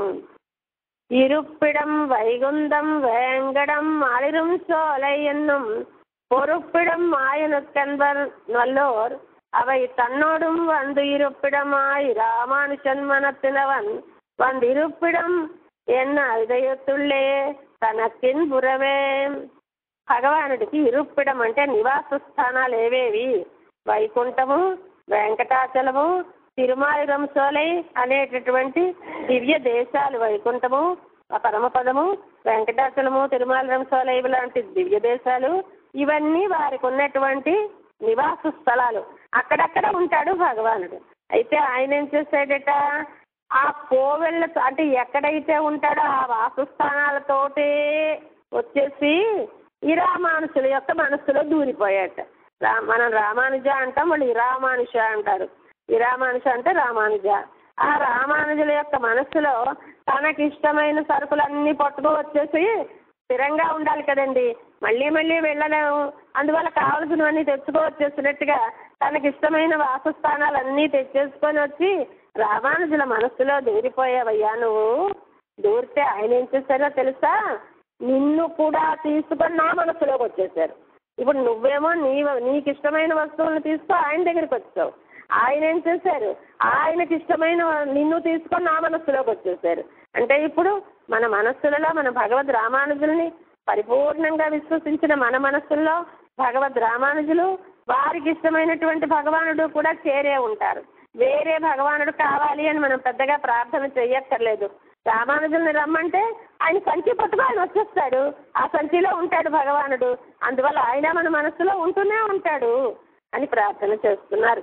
இருப்பிடம் வைகுந்தம் வேங்கடம் அளிரும் சோலை என்னும் பொறுப்பிடம் ஆயனுக்கன்பர் நல்லோர் அவை தன்னோடும் வந்து இருப்பிடமாய் ராமானுஜன் மனத்தினவன் வந்திருப்பிடம் என்ன இதயத்துள்ளே తనకిన్ బురవే భగవానుడికి ఇరుప్పిడం అంటే నివాస స్థానాలు ఏవేవి వైకుంఠము వెంకటాచలము తిరుమాయురం సోలై అనేటటువంటి దివ్య దేశాలు వైకుంఠము ఆ పరమపదము వెంకటాచలము తిరుమాలరం సోలై లాంటి దివ్య దేశాలు ఇవన్నీ వారికి ఉన్నటువంటి నివాస స్థలాలు అక్కడక్కడ ఉంటాడు భగవానుడు అయితే ఆయన ఏం చేశాడట ఆ కోవెళ్ళ అంటే ఎక్కడైతే ఉంటాడో ఆ వాసస్థానాలతోటే వచ్చేసి ఈ రామానుషుల యొక్క మనస్సులో దూరిపోయాట రా మనం రామానుజ అంటాం వాళ్ళు ఈ రామానుష అంటారు ఈ రామానుష అంటే రామానుజ ఆ రామానుజుల యొక్క మనస్సులో తనకి ఇష్టమైన సరుకులన్నీ పట్టుకు వచ్చేసి స్థిరంగా ఉండాలి కదండి మళ్ళీ మళ్ళీ వెళ్ళలేము అందువల్ల కావలసినవన్నీ తెచ్చుకోవచ్చేసినట్టుగా తనకి ఇష్టమైన వాసస్థానాలన్నీ తెచ్చేసుకొని వచ్చి రామానుజుల మనస్సులో దూరిపోయావయ్యా నువ్వు దూరితే ఆయన ఏం చేశారో తెలుసా నిన్ను కూడా తీసుకొని నా మనస్సులోకి వచ్చేసారు ఇప్పుడు నువ్వేమో నీ నీకు ఇష్టమైన వస్తువులను తీసుకో ఆయన దగ్గరికి వచ్చావు ఆయన ఏం చేశారు ఆయనకి ఇష్టమైన నిన్ను తీసుకొని నా మనస్సులోకి వచ్చేసారు అంటే ఇప్పుడు మన మనస్సులలో మన భగవద్ రామానుజుల్ని పరిపూర్ణంగా విశ్వసించిన మన మనస్సుల్లో భగవద్ రామానుజులు వారికి ఇష్టమైనటువంటి భగవానుడు కూడా చేరే ఉంటారు వేరే భగవానుడు కావాలి అని మనం పెద్దగా ప్రార్థన చెయ్యక్కర్లేదు రామానుజుల్ని రమ్మంటే ఆయన సంచి పట్టుకు ఆయన వచ్చేస్తాడు ఆ సంచిలో ఉంటాడు భగవానుడు అందువల్ల ఆయన మన మనసులో ఉంటూనే ఉంటాడు అని ప్రార్థన చేస్తున్నారు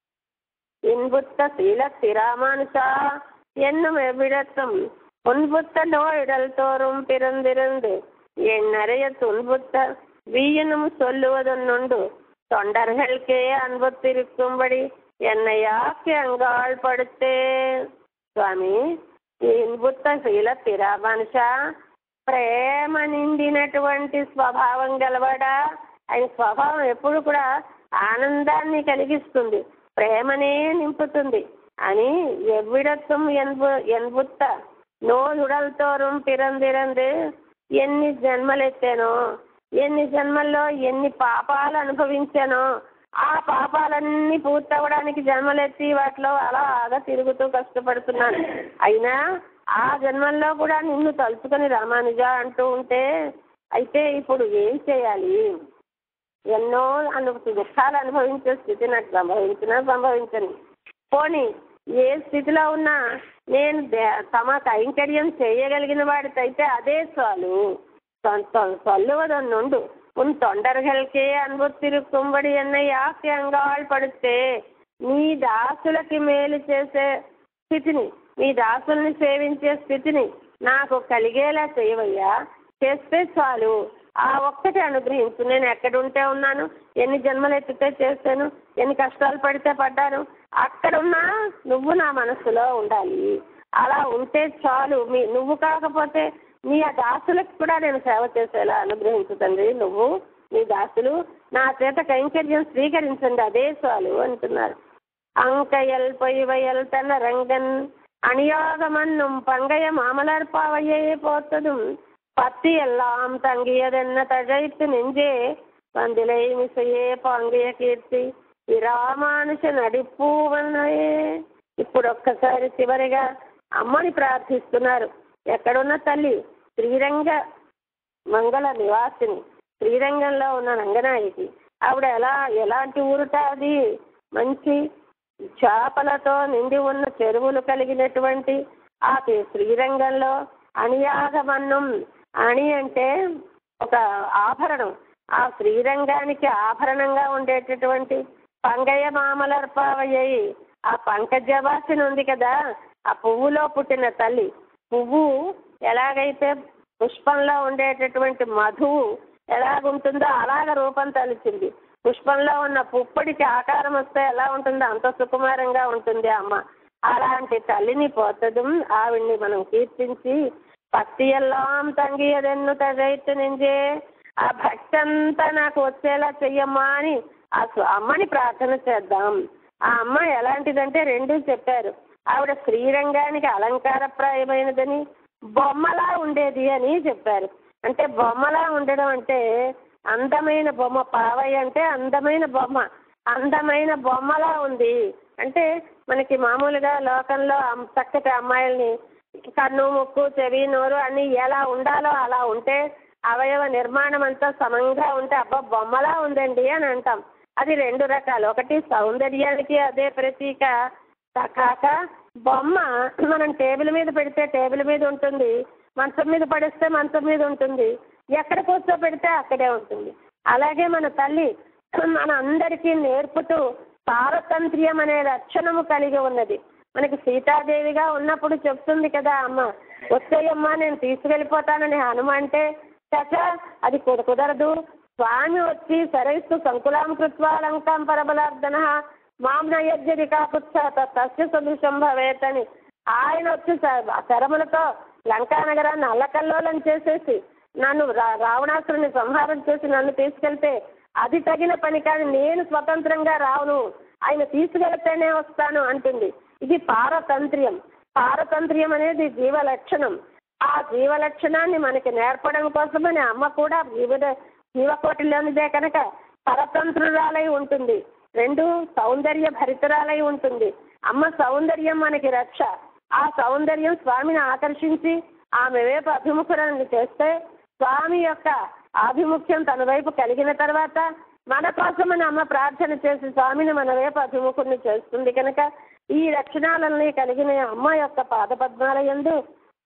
இன்புத்த சீல சிராமானுஷா என்னும் எவ்விடத்தும் உன்புத்த நோயிடல் தோறும் பிறந்திருந்து என் நிறைய துன்புத்த வீயனும் சொல்லுவதொன்னுண்டு தொண்டர்களுக்கே அன்புத்திருக்கும்படி என்னை ஆக்கி அங்காள் படுத்தேன் స్వామి ఈ ఇన్బుత్త శీల స్థిరామానుష ప్రేమ నిండినటువంటి స్వభావం గలవాడా ఆయన స్వభావం ఎప్పుడు కూడా ఆనందాన్ని కలిగిస్తుంది ప్రేమనే నింపుతుంది అని ఎవ్విడత్వం ఎన్బు ఎన్బుత్త నోయుడల్తోరం పిరందిరంది ఎన్ని జన్మలెత్తానో ఎన్ని జన్మల్లో ఎన్ని పాపాలు అనుభవించానో ఆ పాపాలన్నీ పూర్తవడానికి జన్మలెత్తి వాటిలో అలాగా తిరుగుతూ కష్టపడుతున్నాను అయినా ఆ జన్మల్లో కూడా నిన్ను తలుచుకొని రామానుజ అంటూ ఉంటే అయితే ఇప్పుడు ఏం చేయాలి ఎన్నో అను దుఃఖాలు అనుభవించే స్థితి నాకు సంభవించినా సంభవించని పోనీ ఏ స్థితిలో ఉన్నా నేను దే- తమ కైంకర్యం చేయగలిగిన వాడికైతే అదే చాలు சொல்லுவதொன்னுண்டு உன் தொண்டர்களுக்கே அன்பு திருக்கும்படி என்னை యాకి అంగాళ్ పడితే నీ దాసులకి మేలు చేసే స్థితిని నీ దాసుల్ని సేవించే స్థితిని నాకు కలిగేలా చేయవయ్యా చేస్తే చాలు ఆ ఒక్కటి అనుగ్రహించు నేను ఎక్కడుంటే ఉన్నాను ఎన్ని జన్మలు ఎత్తితే చేస్తాను ఎన్ని కష్టాలు పడితే పడ్డాను అక్కడున్నా నువ్వు నా మనసులో ఉండాలి అలా ఉంటే చాలు మీ నువ్వు కాకపోతే నీ ఆ దాసులకు కూడా నేను సేవ చేసేలా అనుగ్రహించు తండ్రి నువ్వు నీ దాసులు నా చేత కైంకర్యం స్వీకరించండి అదే చాలు అంటున్నారు அங்கையல் பொய்வையல் தன ரங்கன் அணியாக மண்ணும் பங்கைய மாமலர்பாவையே போத்ததும் பத்தி எல்லாம் தங்கியதென்ன தழைத்து நெஞ்சே வந்திலை மிசையே பாங்கிய కీర్తి ఈ రామానుష నడిపూవన్నయే ఇప్పుడు ఒక్కసారి చివరిగా అమ్మని ప్రార్థిస్తున్నారు ఎక్కడున్న తల్లి శ్రీరంగ మంగళ నివాసిని శ్రీరంగంలో ఉన్న రంగనాయకి ఆవిడ ఎలా ఎలాంటి ఊరుట అది మంచి చేపలతో నిండి ఉన్న చెరువులు కలిగినటువంటి ఆ శ్రీరంగంలో అణియాగమన్నం అణి అంటే ఒక ఆభరణం ఆ శ్రీరంగానికి ఆభరణంగా ఉండేటటువంటి పంగయ్య మామలర్పావయ్యి ఆ పంకజవాసిని ఉంది కదా ఆ పువ్వులో పుట్టిన తల్లి పువ్వు ఎలాగైతే పుష్పంలో ఉండేటటువంటి మధువు ఎలాగుంటుందో అలాగ రూపం తలిచింది పుష్పంలో ఉన్న పుప్పడికి ఆకారం వస్తే ఎలా ఉంటుందో అంత సుకుమారంగా ఉంటుంది అమ్మ అలాంటి తల్లిని పోతదుం ఆవిడ్ని మనం కీర్తించి పత్తి ఎల్లాం తంగియదెన్ను తగైతు నింజే ఆ భక్తి అంతా నాకు వచ్చేలా చెయ్యమ్మా అని ఆ స్వ- అమ్మని ప్రార్థన చేద్దాం ఆ అమ్మ ఎలాంటిదంటే రెండు చెప్పారు ఆవిడ శ్రీరంగానికి అలంకారప్రాయమైనదని బొమ్మలా ఉండేది అని చెప్పారు అంటే బొమ్మలా ఉండడం అంటే అందమైన బొమ్మ పావయ్య అంటే అందమైన బొమ్మ అందమైన బొమ్మలా ఉంది అంటే మనకి మామూలుగా లోకంలో అమ్- చక్కటి అమ్మాయిల్ని కన్ను ముక్కు చెవి నోరు అన్ని ఎలా ఉండాలో అలా ఉంటే అవయవ నిర్మాణం అంతా సమంగా ఉంటే అబ్బా బొమ్మలా ఉందండి అని అంటాం అది రెండు రకాలు ఒకటి సౌందర్యానికి అదే ప్రతీక కాక బొమ్మ మనం టేబుల్ మీద పెడితే టేబుల్ మీద ఉంటుంది మంచం మీద పడిస్తే మంచం మీద ఉంటుంది ఎక్కడ కూర్చోబెడితే అక్కడే ఉంటుంది అలాగే మన తల్లి మన అందరికీ నేర్పుతూ పారతంత్ర్యం అనే లక్షణము కలిగి ఉన్నది మనకి సీతాదేవిగా ఉన్నప్పుడు చెప్తుంది కదా అమ్మ వచ్చేయమ్మా నేను తీసుకెళ్ళిపోతానని హనుమ అంటే చచా అది కుద- కుదరదు స్వామి వచ్చి సరైస్తు సంకులాం కృత్వా లంకాం పరబలార్దన మాం నయజ్జది కాపుత్స తస్య సదృశం భవేత్ అని ఆయన వచ్చి శ- శరములతో లంకా నగరాన్ని అల్లకల్లోలం చేసేసి నన్ను రా రావణాసురుని సంహారం చేసి నన్ను తీసుకెళ్తే అది తగిన పని కానీ నేను స్వతంత్రంగా రావును ఆయన తీసుకెళ్తేనే వస్తాను అంటుంది ఇది పారతంత్ర్యం పారతంత్ర్యం అనేది జీవ లక్షణం ఆ జీవ లక్షణాన్ని మనకి నేర్పడం కోసమని అమ్మ కూడా వివిధ జీవకోటిలోనిదే కనుక పరతంత్రురాలై ఉంటుంది రెండు సౌందర్య భరితురాలై ఉంటుంది అమ్మ సౌందర్యం మనకి రక్ష ఆ సౌందర్యం స్వామిని ఆకర్షించి ఆమె వైపు అభిముఖురాన్ని చేస్తే స్వామి యొక్క ఆభిముఖ్యం తన వైపు కలిగిన తర్వాత మన కోసమని అమ్మ ప్రార్థన చేసి స్వామిని మన వైపు అభిముఖుడిని చేస్తుంది కనుక ఈ లక్షణాలన్నీ కలిగిన అమ్మ యొక్క పాదపద్మాల యందు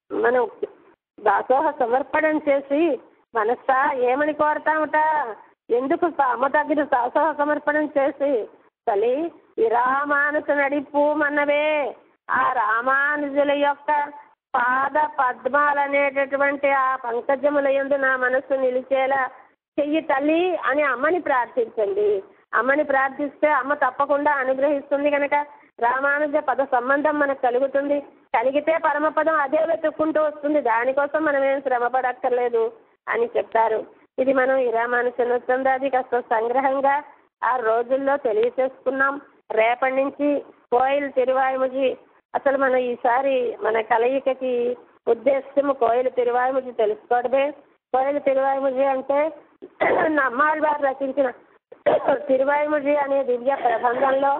మనం దాసోహ సమర్పణం చేసి మనసా ఏమని కోరతామట ఎందుకు అమ్మ దగ్గర దాసోహ సమర్పణం చేసి తల్లి ఈ రామానుజ నడిపు మనవే ఆ రామానుజుల యొక్క పాద పద్మాలనేటటువంటి ఆ పంకజముల యందు నా మనస్సు నిలిచేలా చెయ్యి తల్లి అని అమ్మని ప్రార్థించండి అమ్మని ప్రార్థిస్తే అమ్మ తప్పకుండా అనుగ్రహిస్తుంది కనుక రామానుజ పద సంబంధం మనకు కలుగుతుంది కలిగితే పరమపదం అదే వెతుక్కుంటూ వస్తుంది దానికోసం మనం ఏం శ్రమ పడక్కర్లేదు అని చెప్తారు ఇది మనం ఈ రామానుజనోత్సందాది కాస్త సంగ్రహంగా ఆ రోజుల్లో తెలియచేసుకున్నాం రేపటి నుంచి కోయిల్ తిరువాయిముజి అసలు మనం ఈసారి మన కలయికకి ఉద్దేశము కోయిల తిరువాయిముజి తెలుసుకోవడమే కోయిల తిరువాయిముజి అంటే నమ్మాళ్ళ వారు రచించిన తిరువాయిముజి అనే దివ్య ప్రబంధంలో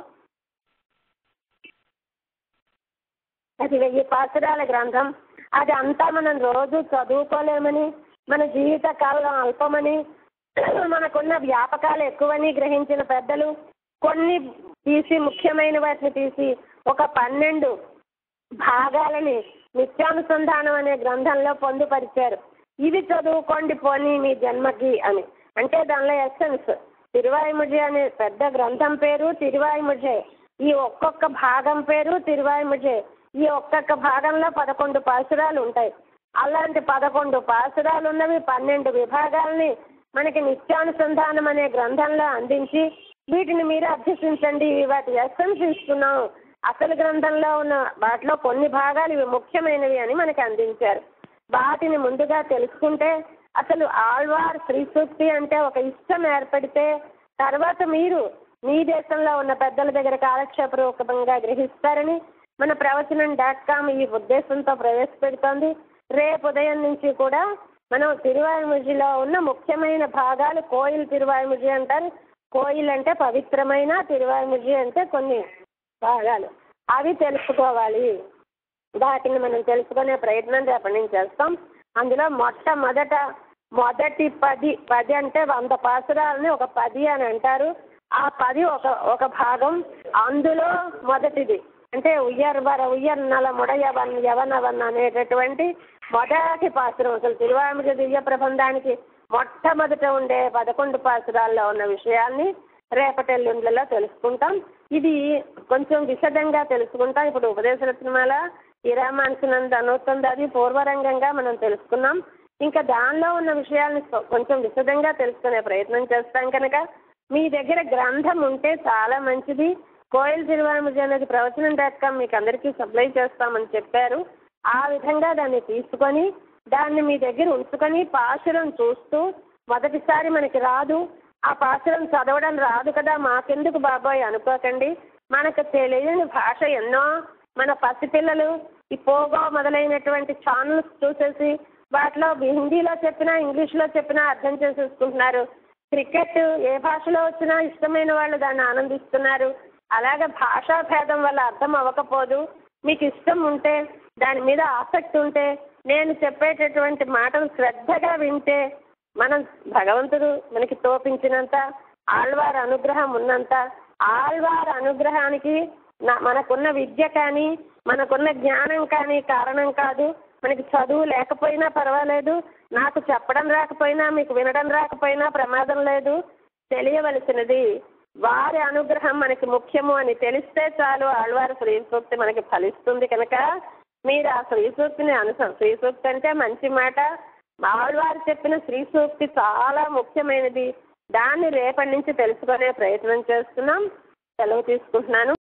అది వెయ్యి పాసురాల గ్రంథం అది అంతా మనం రోజు చదువుకోలేమని మన జీవిత కాలం అల్పమని మనకున్న వ్యాపకాలు ఎక్కువని గ్రహించిన పెద్దలు కొన్ని తీసి ముఖ్యమైన వాటిని తీసి ఒక పన్నెండు భాగాలని నిత్యానుసంధానం అనే గ్రంథంలో పొందుపరిచారు ఇవి చదువుకోండి పోనీ మీ జన్మకి అని అంటే దానిలో ఎస్సెన్స్ తిరువాయిముజి అనే పెద్ద గ్రంథం పేరు తిరువాయిముజే ఈ ఒక్కొక్క భాగం పేరు తిరువాయిముజే ఈ ఒక్కొక్క భాగంలో పదకొండు పాసురాలు ఉంటాయి అలాంటి పదకొండు పాసురాలు ఉన్నవి పన్నెండు విభాగాలని మనకి నిత్యానుసంధానం అనే గ్రంథంలో అందించి వీటిని మీరు అభ్యసించండి వాటి ఎస్సెన్స్ ఇస్తున్నాం అసలు గ్రంథంలో ఉన్న వాటిలో కొన్ని భాగాలు ఇవి ముఖ్యమైనవి అని మనకి అందించారు వాటిని ముందుగా తెలుసుకుంటే అసలు ఆళ్వార్ శ్రీ సూక్తి అంటే ఒక ఇష్టం ఏర్పడితే తర్వాత మీరు మీ దేశంలో ఉన్న పెద్దల దగ్గర కాలక్షేపరూపంగా గ్రహిస్తారని మన ప్రవచనం డాట్ కామ్ ఈ ఉద్దేశంతో ప్రవేశపెడుతోంది రేపు ఉదయం నుంచి కూడా మనం తిరువాయిముజిలో ఉన్న ముఖ్యమైన భాగాలు కోయిల్ తిరువాయిముజి అంటారు కోయిల్ అంటే పవిత్రమైన తిరువాయిముజి అంటే కొన్ని భాగాలు అవి తెలుసుకోవాలి వాటిని మనం తెలుసుకునే ప్రయత్నం రేపటి నుంచి చేస్తాం అందులో మొట్టమొదట మొదటి పది పది అంటే వంద పాసురాలని ఒక పది అని అంటారు ఆ పది ఒక ఒక భాగం అందులో మొదటిది అంటే ఉయ్యర్ వర ఉయ్యర్ నల ముడయవన్ యవనవన్ అనేటటువంటి మొదటి పాసురం అసలు తిరువామిక దివ్య ప్రబంధానికి మొట్టమొదట ఉండే పదకొండు పాసురాల్లో ఉన్న విషయాల్ని రేపటెల్లుండ్లలో తెలుసుకుంటాం ఇది కొంచెం విశదంగా తెలుసుకుంటాం ఇప్పుడు ఉపదేశరత్నమాల ఈ రామానుసనంద అనుత్తందాది పూర్వరంగంగా మనం తెలుసుకున్నాం ఇంకా దానిలో ఉన్న విషయాల్ని కొంచెం విశదంగా తెలుసుకునే ప్రయత్నం చేస్తాం కనుక మీ దగ్గర గ్రంథం ఉంటే చాలా మంచిది కోయిల్ తిరువాముజి అనేది ప్రవచనం డాట్ కామ్ మీకు అందరికీ సప్లై చేస్తామని చెప్పారు ఆ విధంగా దాన్ని తీసుకొని దాన్ని మీ దగ్గర ఉంచుకొని పాశురం చూస్తూ మొదటిసారి మనకి రాదు ఆ పాశురం చదవడం రాదు కదా మాకెందుకు బాబాయ్ అనుకోకండి మనకు తెలియని భాష ఎన్నో మన పసిపిల్లలు ఈ పోగో మొదలైనటువంటి ఛానల్స్ చూసేసి వాటిలో హిందీలో చెప్పినా ఇంగ్లీష్లో చెప్పినా అర్థం చేసేసుకుంటున్నారు క్రికెట్ ఏ భాషలో వచ్చినా ఇష్టమైన వాళ్ళు దాన్ని ఆనందిస్తున్నారు అలాగే భాషా భేదం వల్ల అర్థం అవ్వకపోదు మీకు ఇష్టం ఉంటే దాని మీద ఆసక్తి ఉంటే నేను చెప్పేటటువంటి మాటలు శ్రద్ధగా వింటే మనం భగవంతుడు మనకి తోపించినంత ఆళ్వార్ అనుగ్రహం ఉన్నంత ఆళ్వార్ అనుగ్రహానికి నా మనకున్న విద్య కానీ మనకున్న జ్ఞానం కానీ కారణం కాదు మనకి చదువు లేకపోయినా పర్వాలేదు నాకు చెప్పడం రాకపోయినా మీకు వినడం రాకపోయినా ప్రమాదం లేదు తెలియవలసినది వారి అనుగ్రహం మనకి ముఖ్యము అని తెలిస్తే చాలు ఆళ్వారి శ్రీ సూక్తి మనకి ఫలిస్తుంది కనుక మీరు ఆ శ్రీ సూక్తిని అనుస శ్రీ సూక్తి అంటే మంచి మాట ఆళ్వారు చెప్పిన శ్రీ సూక్తి చాలా ముఖ్యమైనది దాన్ని రేపటి నుంచి తెలుసుకునే ప్రయత్నం చేస్తున్నాం సెలవు తీసుకుంటున్నాను